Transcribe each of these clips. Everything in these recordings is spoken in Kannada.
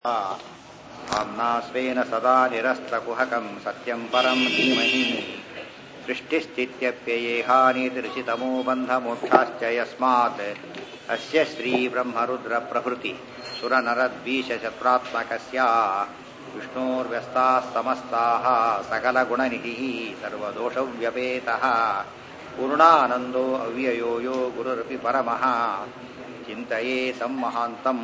आम्ना स्वेन सदा निरस्तकुहकं सत्यं परं धीमहि सृष्टिस्थित्यप्ययेहानितिर्षितमो बन्धमोक्षाश्च यस्मात् अस्य श्रीब्रह्मरुद्रप्रभृति सुरनरद्वीषशत्रात्मकस्य विष्णोर्व्यस्ताः समस्ताः सकलगुणनिधिः सर्वदोषव्यपेतः पूर्णानन्दो अव्ययो यो गुरुरपि परमः चिन्तये तं महान्तम्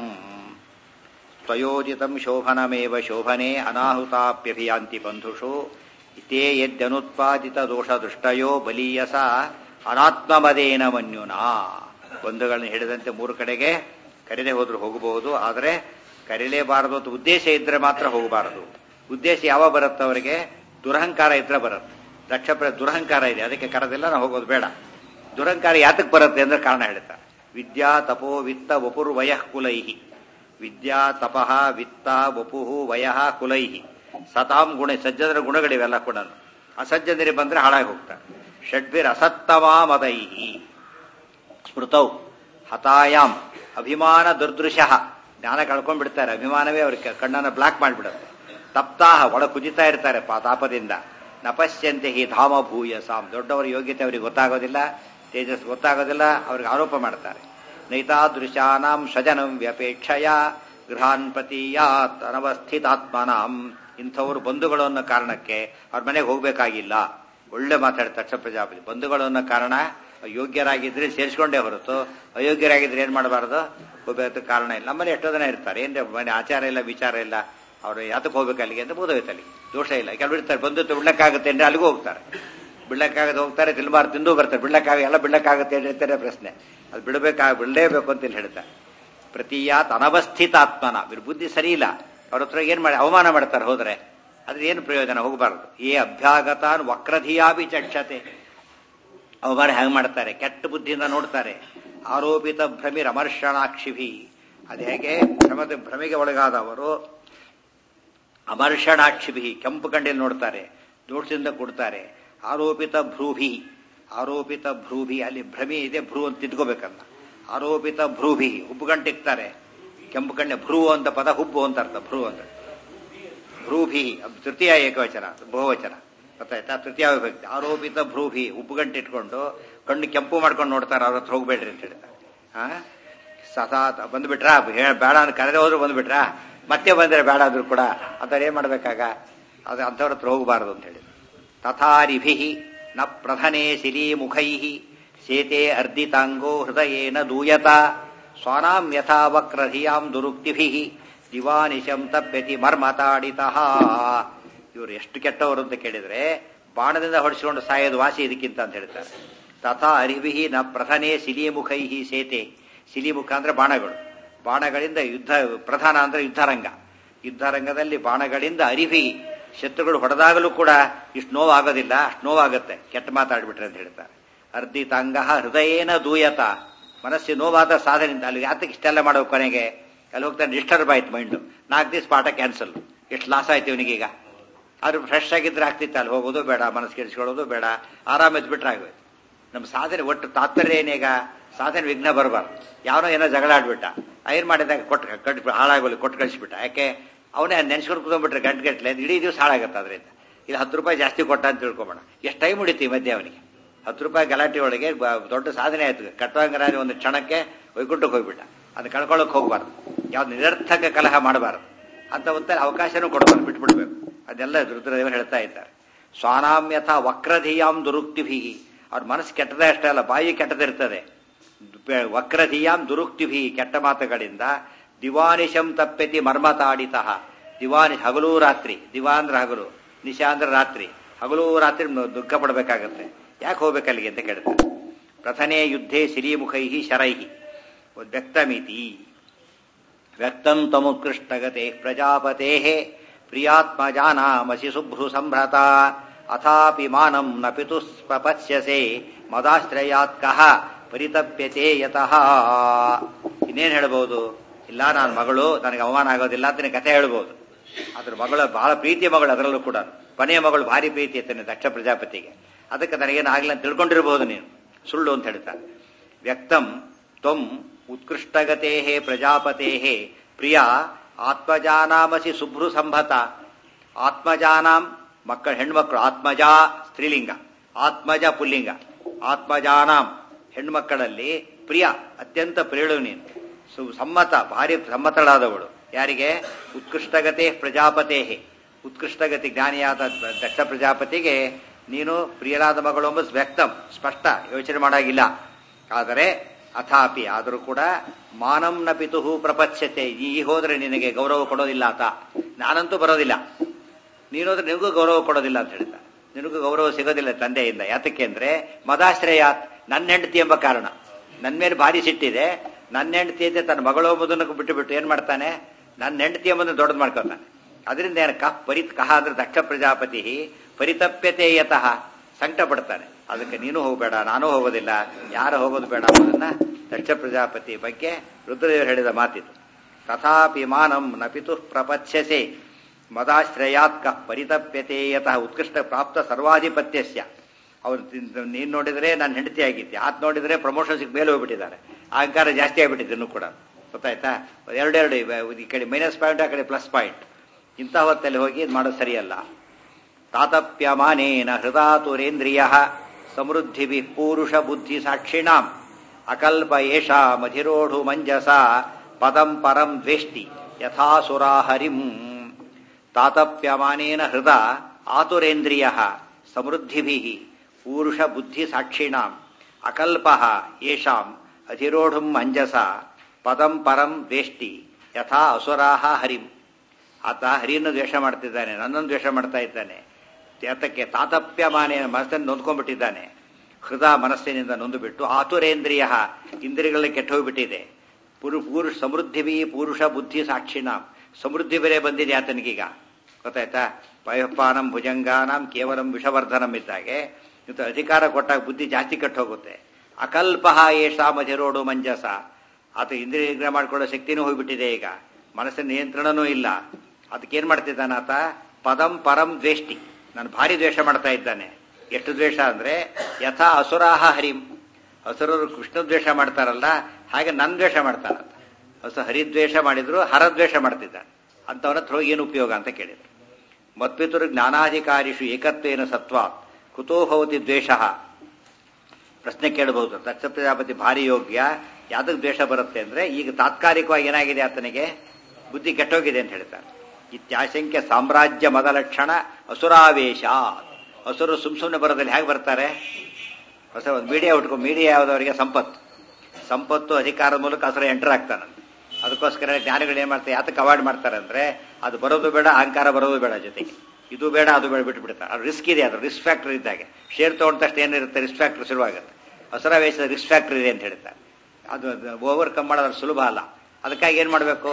त्वयोजितं शोभनमेव शोभने अनाहुताप्यभियान्ति बन्धुषु ते ಯದ್ಯನುತ್ಪಾದಿತದೋಷದೃಷ್ಟಯೋ ಬಲೀಯಸ ಅನಾತ್ಮಮದೇನ ಮನ್ಯುನಾ ಬಂಧುಗಳನ್ನ ಹಿಡಿದಂತೆ ಮೂರು ಕಡೆಗೆ ಕರೆದೇ ಹೋದ್ರು ಹೋಗಬಹುದು ಆದರೆ ಕರೀಲೇಬಾರದು ಅಂತ ಉದ್ದೇಶ ಇದ್ರೆ ಮಾತ್ರ ಹೋಗಬಾರದು ಉದ್ದೇಶ ಯಾವಾಗ ಬರುತ್ತೆ ಅವರಿಗೆ ದುರಹಂಕಾರ ಇದ್ರೆ ಬರುತ್ತೆ ದಕ್ಷ ದುರಹಂಕಾರ ಇದೆ ಅದಕ್ಕೆ ಕರೆದಿಲ್ಲ ನಾವು ಹೋಗೋದು ಬೇಡ ದುರಹಂಕಾರ ಯಾತಕ್ಕೆ ಬರುತ್ತೆ ಅಂದ್ರೆ ಕಾರಣ ಹೇಳ್ತಾರೆ ವಿದ್ಯಾ ತಪೋ ವಿತ್ತ ವಪುರ್ ವಯಃ ಕುಲೈಹಿ ವಿದ್ಯಾ ತಪಃ ವಿತ್ತ ವಪುಹು ವಯಃ ಕುಲೈಹಿ ಸತಾಂ ಗುಣ ಸಜ್ಜನರ ಗುಣಗಳಿವೆಲ್ಲ ಕೂಡ ಅಸಜ್ಜನರಿಗೆ ಬಂದ್ರೆ ಹಾಳಾಗಿ ಹೋಗ್ತಾರೆ ಷಡ್ಭಿರ್ ಅಸತ್ತಮಾ ಮದೈಹಿ ಸ್ಮೃತೌ ಹತಾಯಾಮ್ ಅಭಿಮಾನ ದುರ್ದೃಶಃ ಜ್ಞಾನ ಕಳ್ಕೊಂಡ್ಬಿಡ್ತಾರೆ ಅಭಿಮಾನವೇ ಅವ್ರಿಗೆ ಕಣ್ಣನ್ನು ಬ್ಲಾಕ್ ಮಾಡಿಬಿಡುತ್ತೆ ತಪ್ತಾಹ ಒಳ ಕುದಿತಾ ಇರ್ತಾರೆ ತಾಪದಿಂದ ನಪಶ್ಯಂತೆ ಹಿ ಧಾಮ ಭೂಯಸಾಂ ದೊಡ್ಡವರ ಯೋಗ್ಯತೆ ಅವ್ರಿಗೆ ಗೊತ್ತಾಗೋದಿಲ್ಲ ತೇಜಸ್ ಗೊತ್ತಾಗೋದಿಲ್ಲ ಅವ್ರಿಗೆ ಆರೋಪ ಮಾಡ್ತಾರೆ ನೈತಾದೃಶಾನಾಂ ಸ್ವಜನಂ ವ್ಯಪೇಕ್ಷಯ ಗೃಹಾನ್ ಪ್ರತೀಯಾತ್ ಅನವಸ್ಥಿತಾತ್ಮನಾಂ ಇಂಥವರು ಬಂಧುಗಳು ಅನ್ನೋ ಕಾರಣಕ್ಕೆ ಅವ್ರ ಮನೆಗೆ ಹೋಗ್ಬೇಕಾಗಿಲ್ಲ ಒಳ್ಳೆ ಮಾತಾಡ್ತಾರೆ ಪ್ರಜಾಪತಿ ಬಂಧುಗಳು ಅನ್ನೋ ಕಾರಣ ಯೋಗ್ಯರಾಗಿದ್ರೆ ಸೇರಿಸ್ಕೊಂಡೇ ಹೊರತು ಅಯೋಗ್ಯರಾಗಿದ್ರೆ ಏನ್ ಮಾಡಬಾರದು ಹೋಗ್ಬೇಕು ಕಾರಣ ಇಲ್ಲ ನಮ್ಮಲ್ಲಿ ಎಷ್ಟೋ ಜನ ಇರ್ತಾರೆ ಏನ್ ಮನೆ ಆಚಾರ ಇಲ್ಲ ವಿಚಾರ ಇಲ್ಲ ಅವ್ರು ಯಾತಕ್ಕೆ ಹೋಗ್ಬೇಕು ಅಲ್ಲಿಗೆ ಅಂತ ಬೋಧೋಯ್ತು ಅಲ್ಲಿ ದೋಷ ಇಲ್ಲ ಕೆಲವರು ಇರ್ತಾರೆ ಬಂಧುತ್ವ ಬಿಡ್ಲಕ್ಕಾಗುತ್ತೆ ಅಂದ್ರೆ ಅಲ್ಲಿಗೂ ಹೋಗ್ತಾರೆ ಬಿಡ್ಲಕ್ಕಾಗದೆ ಹೋಗ್ತಾರೆ ತಿನ್ಬಾರ್ದು ತಿಂದು ಬರ್ತಾರೆ ಬಿಡ್ಲಕ್ಕಾಗ ಎಲ್ಲ ಬಿಡ್ಲಕ್ಕಾಗುತ್ತೆ ಹೇಳ್ತಾರೆ ಪ್ರಶ್ನೆ ಅದು ಬಿಡಬೇಕಾಗ ಬಿಡಲೇಬೇಕು ಅಂತ ಹೇಳ್ತಾರೆ ಪ್ರತಿಯಾತ್ ಅನವಸ್ಥಿತಾತ್ಮನ ಇವ್ರ ಬುದ್ಧಿ ಸರಿ ಇಲ್ಲ ಅವ್ರ ಹತ್ರ ಏನ್ ಮಾಡಿ ಅವಮಾನ ಮಾಡ್ತಾರೆ ಹೋದ್ರೆ ಅದ್ರ ಏನು ಪ್ರಯೋಜನ ಹೋಗಬಾರದು ಏ ಅಭ್ಯಾಗತಾನ್ ವಕ್ರಧಿಯಾಭಿ ಚಕ್ಷತೆ ಅವಮಾನ ಹೆಂಗ್ ಮಾಡ್ತಾರೆ ಕೆಟ್ಟ ಬುದ್ಧಿಯಿಂದ ನೋಡ್ತಾರೆ ಆರೋಪಿತ ಭ್ರಮಿರ್ ಅಮರ್ಷಣಾಕ್ಷಿಭಿ ಅದು ಹೇಗೆ ಭ್ರಮದ ಭ್ರಮೆಗೆ ಒಳಗಾದವರು ಅಮರ್ಷಣಾಕ್ಷಿಭಿ ಕೆಂಪು ಕಂಡಿಲ್ ನೋಡ್ತಾರೆ ದೋಷದಿಂದ ಕೊಡ್ತಾರೆ ಆರೋಪಿತ ಭ್ರೂಭಿ ಆರೋಪಿತ ಭ್ರೂಭಿ ಅಲ್ಲಿ ಭ್ರಮಿ ಇದೆ ಭ್ರೂ ಅಂತ ತಿದ್ಕೋಬೇಕಲ್ಲ ಆರೋಪಿತ ಭ್ರೂಭಿ ಹುಬ್ಬು ಗಂಟಿಕ್ತಾರೆ ಕೆಂಪು ಕಣ್ಣೆ ಭ್ರೂ ಅಂತ ಪದ ಹುಬ್ಬು ಅಂತ ಅರ್ಥ ಭ್ರೂ ಅಂತ ಭ್ರೂಭಿ ತೃತೀಯ ಏಕವಚನ ಬಹುವಚನ ಗೊತ್ತಾಯ್ತಾ ತೃತೀಯ ವಿಭಕ್ತಿ ಆರೋಪಿತ ಭ್ರೂಭಿ ಉಪ್ಪು ಗಂಟೆ ಇಟ್ಕೊಂಡು ಕಣ್ಣು ಕೆಂಪು ಮಾಡ್ಕೊಂಡು ನೋಡ್ತಾರೆ ಅವ್ರ ಹತ್ರ ಹೋಗ್ಬೇಡ್ರಿ ಅಂತ ಹೇಳ್ತಾರೆ ಹಾ ಸತಾತ್ ಬಂದ್ಬಿಟ್ರಾ ಬೇಡ ಅಂತ ಕರೆದೇ ಹೋದ್ರು ಬಂದ್ಬಿಟ್ರಾ ಮತ್ತೆ ಬಂದ್ರೆ ಬೇಡ ಆದ್ರೂ ಕೂಡ ಅಂತಾರೆ ಏನ್ ಮಾಡ್ಬೇಕಾಗ ಅದು ಅಂಥವ್ರ ಹತ್ರ ಹೋಗಬಾರದು ಅಂತ ಹೇಳಿ ತಥಾರಿಭಿ ನ ಪ್ರಧನೆ ಶಿಲಿ ಮುಖೈ ಸೇತೆ ಅರ್ಧಿತಾಂಗೋ ಹೃದಯೇನ ದೂಯತ ಸ್ವಾನಾಂ ಯಥಾ ವಕ್ರಧಿಯಾಂ ದುರುಕ್ತಿಭಿ ದಿವಾನಿಶಂ ತಪ್ಯತಿ ಮರ್ಮತಾಡಿತಃ ಇವರು ಎಷ್ಟು ಕೆಟ್ಟವರು ಅಂತ ಕೇಳಿದ್ರೆ ಬಾಣದಿಂದ ಹೊಡಿಸಿಕೊಂಡು ಸಾಯೋದು ವಾಸಿ ಇದಕ್ಕಿಂತ ಅಂತ ಹೇಳ್ತಾರೆ ತಥಾ ಅರಿಭಿ ನ ಪ್ರಧಾನೇ ಶಿಲಿಮುಖೈ ಸೇತೆ ಶಿಲಿಮುಖ ಅಂದ್ರೆ ಬಾಣಗಳು ಬಾಣಗಳಿಂದ ಯುದ್ಧ ಪ್ರಧಾನ ಅಂದ್ರೆ ಯುದ್ಧರಂಗ ಯುದ್ಧರಂಗದಲ್ಲಿ ಬಾಣಗಳಿಂದ ಅರಿಭಿ ಶತ್ರುಗಳು ಹೊಡೆದಾಗಲೂ ಕೂಡ ಇಷ್ಟು ನೋವಾಗೋದಿಲ್ಲ ಅಷ್ಟು ನೋವಾಗುತ್ತೆ ಕೆಟ್ಟ ಮಾತಾಡ್ಬಿಟ್ರೆ ಅಂತ ಹೇಳ್ತಾರೆ ಅರ್ಧಿತಾಂಗ ಹೃದಯೇನ ದೂಯತ ಮನಸ್ಸು ನೋವಾದ ಸಾಧನೆ ಅಲ್ಲಿ ಯಾತಕ್ಕೆ ಇಷ್ಟೆಲ್ಲ ಮಾಡೋ ಕೊನೆಗೆ ಅಲ್ಲಿ ಹೋಗ್ತಾನೆ ಡಿಸ್ಟರ್ಬ್ ಆಯ್ತು ಮೈಂಡು ನಾಲ್ಕು ದಿವಸ ಪಾಠ ಕ್ಯಾನ್ಸಲ್ ಎಷ್ಟು ಲಾಸ್ ಆಯ್ತು ಇವನಿಗೀಗ ಆದ್ರೂ ಫ್ರೆಶ್ ಆಗಿದ್ರೆ ಆಗ್ತಿತ್ತು ಅಲ್ಲಿ ಹೋಗೋದು ಬೇಡ ಮನಸ್ಸು ಕೆಡಿಸ್ಕೊಳ್ಳೋದು ಬೇಡ ಆರಾಮ ಬಿಟ್ರೆ ಆಗೋಯ್ತು ನಮ್ಮ ಸಾಧನೆ ಒಟ್ಟು ತಾತ್ಪರ್ಯ ಏನೀಗ ಸಾಧನೆ ವಿಘ್ನ ಬರಬಾರ್ದು ಯಾವನೋ ಏನೋ ಜಗಳ ಆಡ್ಬಿಟ್ಟ ಏನ್ ಮಾಡಿದಾಗ ಕೊಟ್ಟು ಕಟ್ ಹಾಳಾಗೋಲಿ ಕೊಟ್ಟು ಕಳಿಸ್ಬಿಟ್ಟ ಯಾಕೆ ಅವನೇ ನೆನ್ಸ್ಕೊಂಡು ಕುತ್ಕೊಂಡ್ಬಿಟ್ರೆ ಗಂಟೆ ಗಟ್ಟಲೆ ಇಡೀ ದಿವಸ ಹಾಳಾಗತ್ತೆ ಅದರಿಂದ ಇಲ್ಲಿ ಹತ್ತು ರೂಪಾಯಿ ಜಾಸ್ತಿ ಕೊಟ್ಟ ಅಂತ ತಿಳ್ಕೊಬೋಣ ಎಷ್ಟು ಟೈಮ್ ಉಳಿತಿ ಮಧ್ಯೆ ಅವನಿಗೆ ಹತ್ತು ರೂಪಾಯಿ ಗಲಾಟೆ ಒಳಗೆ ದೊಡ್ಡ ಸಾಧನೆ ಆಯ್ತು ಕಟ್ಟುವಂಗರಾಜ ಒಂದು ಕ್ಷಣಕ್ಕೆ ವೈಕುಂಠಕ್ಕೆ ಹೋಗ್ಬಿಟ್ಟ ಅದನ್ನ ಕಳ್ಕೊಳ್ಳೋಕೆ ಹೋಗ್ಬಾರ್ದು ಯಾವ್ದು ನಿರರ್ಥಕ ಕಲಹ ಮಾಡಬಾರದು ಅಂತ ಒಂದೇ ಅವಕಾಶನೂ ಕೊಡ್ಬಾರ್ದು ಬಿಟ್ಬಿಡ್ಬೇಕು ಅದೆಲ್ಲ ರುದ್ರದೇವರು ಹೇಳ್ತಾ ಇದ್ದಾರೆ ಸ್ವಾನಾಮ್ಯಥ ವಕ್ರಧಿಯಾಂ ದುರುಕ್ತಿಭಿ ಅವ್ರ ಮನಸ್ಸು ಕೆಟ್ಟದೇ ಅಷ್ಟೇ ಅಲ್ಲ ಬಾಯಿ ಕೆಟ್ಟದಿರ್ತದೆ ವಕ್ರಧಿಯಾಂ ದುರುಕ್ತಿಭಿ ಕೆಟ್ಟ ಮಾತುಗಳಿಂದ ದಿವಾನಿಶಂ ತಪ್ಪೆತಿ ಮರ್ಮತಾಡಿತಃ ದಿವಾನಿ ಹಗಲು ರಾತ್ರಿ ದಿವಾಂದ್ರ ಹಗಲು ನಿಶಾಂದ್ರ ರಾತ್ರಿ ಹಗಲು ರಾತ್ರಿ ದುಃಖ ಪಡಬೇಕಾಗತ್ತೆ ಯಾಕೆ ಹೋಗ್ಬೇಕಲ್ಲಿಗೆ ಅಂತ ಕೇಳ್ತಾರೆ ಪ್ರಥನೇ ಯುದ್ಧೇ ಸಿರಿಮುಖೈ ಶರೈ ವ್ಯಕ್ತಮಿತಿ ವ್ಯಕ್ತಂ ತಮುತ್ಕೃಷ್ಟಗತೆ ಪ್ರಜಾಪತೆ ಪ್ರಿಯಾತ್ಮಜಾನಾಮಸಿ ಶುಭ್ರು ಸಂಭ್ರತ ಅಥಾಪಿ ಮಾನಂ ನ ಪಿತುಸ್ಪಪತ್ಸ್ಯಸೆ ಮದಾಶ್ರಯಾತ್ ಕಹ ಪರಿತಪ್ಯತೆ ಯತಃ ಇನ್ನೇನ್ ಹೇಳ್ಬೋದು ಇಲ್ಲ ನಾನು ಮಗಳು ನನಗೆ ಅವಮಾನ ಆಗೋದಿಲ್ಲ ಅಂತ ಕಥೆ ಹೇಳ್ಬೋದು ಅದ್ರ ಮಗಳು ಬಹಳ ಪ್ರೀತಿ ಮಗಳು ಅದರಲ್ಲೂ ಕೂಡ ಕೊನೆಯ ಮಗಳು ಭಾರಿ ಪ್ರೀತಿ ಇರ್ತಾನೆ ದಕ್ಷ ಪ್ರಜಾಪತಿಗೆ ಅದಕ್ಕೆ ನನಗೇನು ಆಗ್ಲಿ ಅಂತ ತಿಳ್ಕೊಂಡಿರ್ಬೋದು ನೀನು ಸುಳ್ಳು ಅಂತ ಹೇಳ್ತಾರೆ ವ್ಯಕ್ತಂ ತ್ವಂ ಉತ್ಕೃಷ್ಟಗತೆ ಪ್ರಜಾಪತೆ ಪ್ರಿಯ ಆತ್ಮಜಾನಾಮಸಿ ಸುಭ್ರು ಸಂಭತ ಆತ್ಮಜಾನಾಂ ಮಕ್ಕಳ ಹೆಣ್ಮಕ್ಳು ಆತ್ಮಜಾ ಸ್ತ್ರೀಲಿಂಗ ಆತ್ಮಜ ಪುಲ್ಲಿಂಗ ಆತ್ಮಜಾನಾಂ ಹೆಣ್ಮಕ್ಕಳಲ್ಲಿ ಪ್ರಿಯ ಅತ್ಯಂತ ಪ್ರಿಯಳು ನೀನು ಸು ಸಮ್ಮತ ಭಾರಿ ಸಮ್ಮತಳಾದವಳು ಯಾರಿಗೆ ಉತ್ಕೃಷ್ಟಗತೆ ಪ್ರಜಾಪತೇ ಉತ್ಕೃಷ್ಟಗತಿ ಜ್ಞಾನಿಯಾದ ದಕ್ಷ ಪ್ರಜಾಪತಿಗೆ ನೀನು ಪ್ರಿಯರಾದ ಮಗಳು ಎಂಬ ವ್ಯಕ್ತಂ ಸ್ಪಷ್ಟ ಯೋಚನೆ ಮಾಡಾಗಿಲ್ಲ ಆದರೆ ಅಥಾಪಿ ಆದರೂ ಕೂಡ ಮಾನಂ ನ ಪಿತುಹು ಪ್ರಪಚ್ಯತೆ ಈ ಹೋದ್ರೆ ನಿನಗೆ ಗೌರವ ಕೊಡೋದಿಲ್ಲ ಆತ ನಾನಂತೂ ಬರೋದಿಲ್ಲ ನೀನೋದ್ರೆ ನಿನಗೂ ಗೌರವ ಕೊಡೋದಿಲ್ಲ ಅಂತ ಹೇಳ್ತಾ ನಿನಗೂ ಗೌರವ ಸಿಗೋದಿಲ್ಲ ತಂದೆಯಿಂದ ಯಾತಕ್ಕೆ ಅಂದ್ರೆ ಮದಾಶ್ರಯಾತ್ ನನ್ನ ಹೆಂಡತಿ ಎಂಬ ಕಾರಣ ನನ್ನ ಮೇಲೆ ಭಾರಿ ಸಿಟ್ಟಿದೆ ನನ್ನ ಹೆಂಡತಿ ಅಂತ ತನ್ನ ಮಗಳು ಎಂಬುದನ್ನು ಬಿಟ್ಟು ಬಿಟ್ಟು ಏನ್ ಮಾಡ್ತಾನೆ ನನ್ನ ಹೆಂಡತಿ ಎಂಬುದನ್ನು ದೊಡ್ಡದು ಮಾಡ್ಕೊತಾನೆ ಅದರಿಂದ ಏನು ಕಹ್ ಪರಿತ್ ಕಹ ಅಂದ್ರೆ ದಕ್ಷ ಪ್ರಜಾಪತಿ ಪರಿತಪ್ಯತೆ ಯತಃ ಸಂಕಟ ಪಡ್ತಾನೆ ಅದಕ್ಕೆ ನೀನು ಹೋಗಬೇಡ ನಾನು ಹೋಗೋದಿಲ್ಲ ಯಾರು ಹೋಗೋದು ಬೇಡ ಅನ್ನೋದನ್ನ ದಕ್ಷ ಪ್ರಜಾಪತಿ ಬಗ್ಗೆ ರುದ್ರದೇವರು ಹೇಳಿದ ಮಾತಿದು ತಥಾಪಿ ಮಾನಂ ನ ಪಿತು ಪ್ರಪಚ್ಯಸೆ ಮದಾಶ್ರಯಾತ್ ಕಃ ಪರಿತಪ್ಯತೆ ಯತಃ ಉತ್ಕೃಷ್ಟ ಪ್ರಾಪ್ತ ಸರ್ವಾಧಿಪತ್ಯಸ್ಯ ಅವ್ರು ನೀನ್ ನೋಡಿದ್ರೆ ನಾನು ಹೆಂಡತಿ ಆಗಿದ್ದೆ ಆತ್ ನೋಡಿದ್ರೆ ಪ್ರಮೋಷನ್ ಸಿಕ್ ಮೇಲೆ ಹೋಗ್ಬಿಟ್ಟಿದ್ದಾರೆ ಅಹಂಕಾರ ಜಾಸ್ತಿ ಆಗ್ಬಿಟ್ಟಿದೆ ಇನ್ನೂ ಕೂಡ ಗೊತ್ತಾಯ್ತಾ ಎರಡೆರಡು ಈ ಕಡೆ ಮೈನಸ್ ಪಾಯಿಂಟ್ ಆ ಕಡೆ ಪ್ಲಸ್ ಪಾಯಿಂಟ್ ಇಂಥ ಹೊತ್ತಲ್ಲಿ ಹೋಗಿ ಇದು ಮಾಡೋದು ಸರಿಯಲ್ಲ ತಾತಪ್ಯಮಾನೇನ ಹೃದಾತುರೇಂದ್ರಿಯ ಸಮೃದ್ಧಿ ಪೂರುಷ ಬುದ್ಧಿ ಸಾಕ್ಷಿಣಾಂ ಅಕಲ್ಪ ಏಷ ಮಧಿರೋಢು ಮಂಜಸ ಪದಂ ಪರಂ ದ್ವೇಷ್ಟಿ ಯಥಾಸುರಾ ಹರಿಂ ತಾತಪ್ಯಮಾನೇನ ಹೃದ ಆತುರೇಂದ್ರಿಯ ಸಮೃದ್ಧಿಭಿ ಪೂರುಷ ಬುದ್ಧಿ ಸಾಕ್ಷಿಣಾಂ ಅಕಲ್ಪ ಏಷಾಂ ಅಧಿರೋಢುಂ ಮಂಜಸ ಪದಂ ಪರಂ ದ್ವೇಷ್ಟಿ ಯಥಾ ಅಸುರಾಹ ಹರಿಂ ಆತ ಹರಿಯನ್ನು ದ್ವೇಷ ಮಾಡ್ತಿದ್ದಾನೆ ನನ್ನನ್ನು ದ್ವೇಷ ಮಾಡ್ತಾ ಇದ್ದಾನೆ ಯಾತಕ್ಕೆ ತಾತಪ್ಯಮಾನೇನ ಮನಸ್ಸನ್ನು ನೊಂದ್ಕೊಂಡ್ಬಿಟ್ಟಿದ್ದಾನೆ ಹೃದ ಮನಸ್ಸಿನಿಂದ ನೊಂದು ಬಿಟ್ಟು ಆತುರೇಂದ್ರಿಯ ಇಂದ್ರಿಯಗಳಲ್ಲಿ ಕೆಟ್ಟ ಹೋಗ್ಬಿಟ್ಟಿದೆ ಪುರು ಪುರುಷ ಸಮೃದ್ಧಿ ಪುರುಷ ಬುದ್ಧಿ ಸಾಕ್ಷಿಣ ಸಮೃದ್ಧಿ ಬೇರೆ ಬಂದಿದೆ ಆತನಿಗೀಗ ಗೊತ್ತಾಯ್ತಾ ಪಯಪಾನಂ ಭುಜಂಗಾನಂ ಕೇವಲಂ ವಿಷವರ್ಧನಂ ಇದ್ದಾಗೆ ಇವತ್ತು ಅಧಿಕಾರ ಕೊಟ್ಟಾಗ ಬುದ್ಧಿ ಜಾಸ್ತಿ ಕೆಟ್ಟ ಹೋಗುತ್ತೆ ಅಕಲ್ಪ ಏಷಾ ಮಧಿರೋಡು ಮಂಜಸ ಆತ ಇಂದ್ರಿಯ ನಿಗ್ರಹ ಮಾಡ್ಕೊಳ್ಳೋ ಶಕ್ತಿನೂ ಹೋಗ್ಬಿಟ್ಟಿದೆ ಈಗ ಮನಸ್ಸಿನ ನಿಯಂತ್ರಣನೂ ಇಲ್ಲ ಅದಕ್ಕೇನ್ ಮಾಡ್ತಿದ್ದಾನ ಆತ ಪದಂ ಪರಂ ದ್ವೇಷ್ಟಿ ನಾನು ಭಾರಿ ದ್ವೇಷ ಮಾಡ್ತಾ ಇದ್ದಾನೆ ಎಷ್ಟು ದ್ವೇಷ ಅಂದ್ರೆ ಯಥಾ ಅಸುರಾಹ ಹರಿಂ ಹಸುರರು ಕೃಷ್ಣ ದ್ವೇಷ ಮಾಡ್ತಾರಲ್ಲ ಹಾಗೆ ನನ್ ದ್ವೇಷ ಮಾಡ್ತಾನಂತ ಹಸು ಹರಿದ್ವೇಷ ಮಾಡಿದ್ರು ಹರದ್ವೇಷ ಮಾಡ್ತಿದ್ದಾನೆ ಅಂತವನ ಹತ್ರ ಏನು ಉಪಯೋಗ ಅಂತ ಕೇಳಿದ್ರು ಮತ್ಪಿತುರು ಜ್ಞಾನಾಧಿಕಾರಿಷು ಏಕತ್ವೇನ ಸತ್ವ ಕುತೋ ಭವತಿ ದ್ವೇಷ ಪ್ರಶ್ನೆ ಕೇಳಬಹುದು ದಕ್ಷ ಪ್ರಜಾಪತಿ ಭಾರಿ ಯೋಗ್ಯ ಯಾವ್ದಕ್ಕೆ ದ್ವೇಷ ಬರುತ್ತೆ ಅಂದ್ರೆ ಈಗ ತಾತ್ಕಾಲಿಕವಾಗಿ ಏನಾಗಿದೆ ಆತನಿಗೆ ಬುದ್ಧಿ ಕೆಟ್ಟೋಗಿದೆ ಅಂತ ಹೇಳ್ತಾರೆ ಇತ್ಯಾಶಂಕ್ಯ ಸಾಮ್ರಾಜ್ಯ ಮದಲಕ್ಷಣ ಅಸುರಾವೇಶ ಹಸುರು ಸುಮ್ ಸುಮ್ಮನೆ ಬರೋದಲ್ಲಿ ಹೇಗೆ ಬರ್ತಾರೆ ಹೊಸ ಒಂದು ಮೀಡಿಯಾ ಉಟ್ಕೊ ಮೀಡಿಯಾ ಯಾವುದವರಿಗೆ ಸಂಪತ್ತು ಸಂಪತ್ತು ಅಧಿಕಾರದ ಮೂಲಕ ಹಸುರ ಎಂಟರ್ ಆಗ್ತಾನಂತೆ ಅದಕ್ಕೋಸ್ಕರ ಜ್ಞಾನಿಗಳು ಏನ್ ಮಾಡ್ತಾರೆ ಯಾತಕ್ಕೆ ಅವಾಯ್ಡ್ ಮಾಡ್ತಾರೆ ಅಂದ್ರೆ ಅದು ಬರೋದು ಬೇಡ ಅಹಂಕಾರ ಬರೋದು ಬೇಡ ಜೊತೆಗೆ ಇದು ಬೇಡ ಅದು ಬೇಡ ಬಿಟ್ಟು ಬಿಡ್ತಾರೆ ಅದು ರಿಸ್ಕ್ ಇದೆ ಅದು ರಿಸ್ಕ್ ಫ್ಯಾಕ್ಟರ್ ಇದ್ದಾಗೆ ಶೇರ್ ತಗೊಂಡ ತಕ್ಷಣ ಏನಿರುತ್ತೆ ರಿಸ್ಕ್ ಫ್ಯಾಕ್ಟರ್ ಶುರುವಾಗುತ್ತೆ ಹಸುರಾವೇಶದ ರಿಸ್ಕ್ ಫ್ಯಾಕ್ಟರ್ ಇದೆ ಅಂತ ಹೇಳ್ತಾರೆ ಅದು ಓವರ್ಕಮ್ ಮಾಡೋದು ಸುಲಭ ಅಲ್ಲ ಅದಕ್ಕಾಗಿ ಏನ್ ಮಾಡಬೇಕು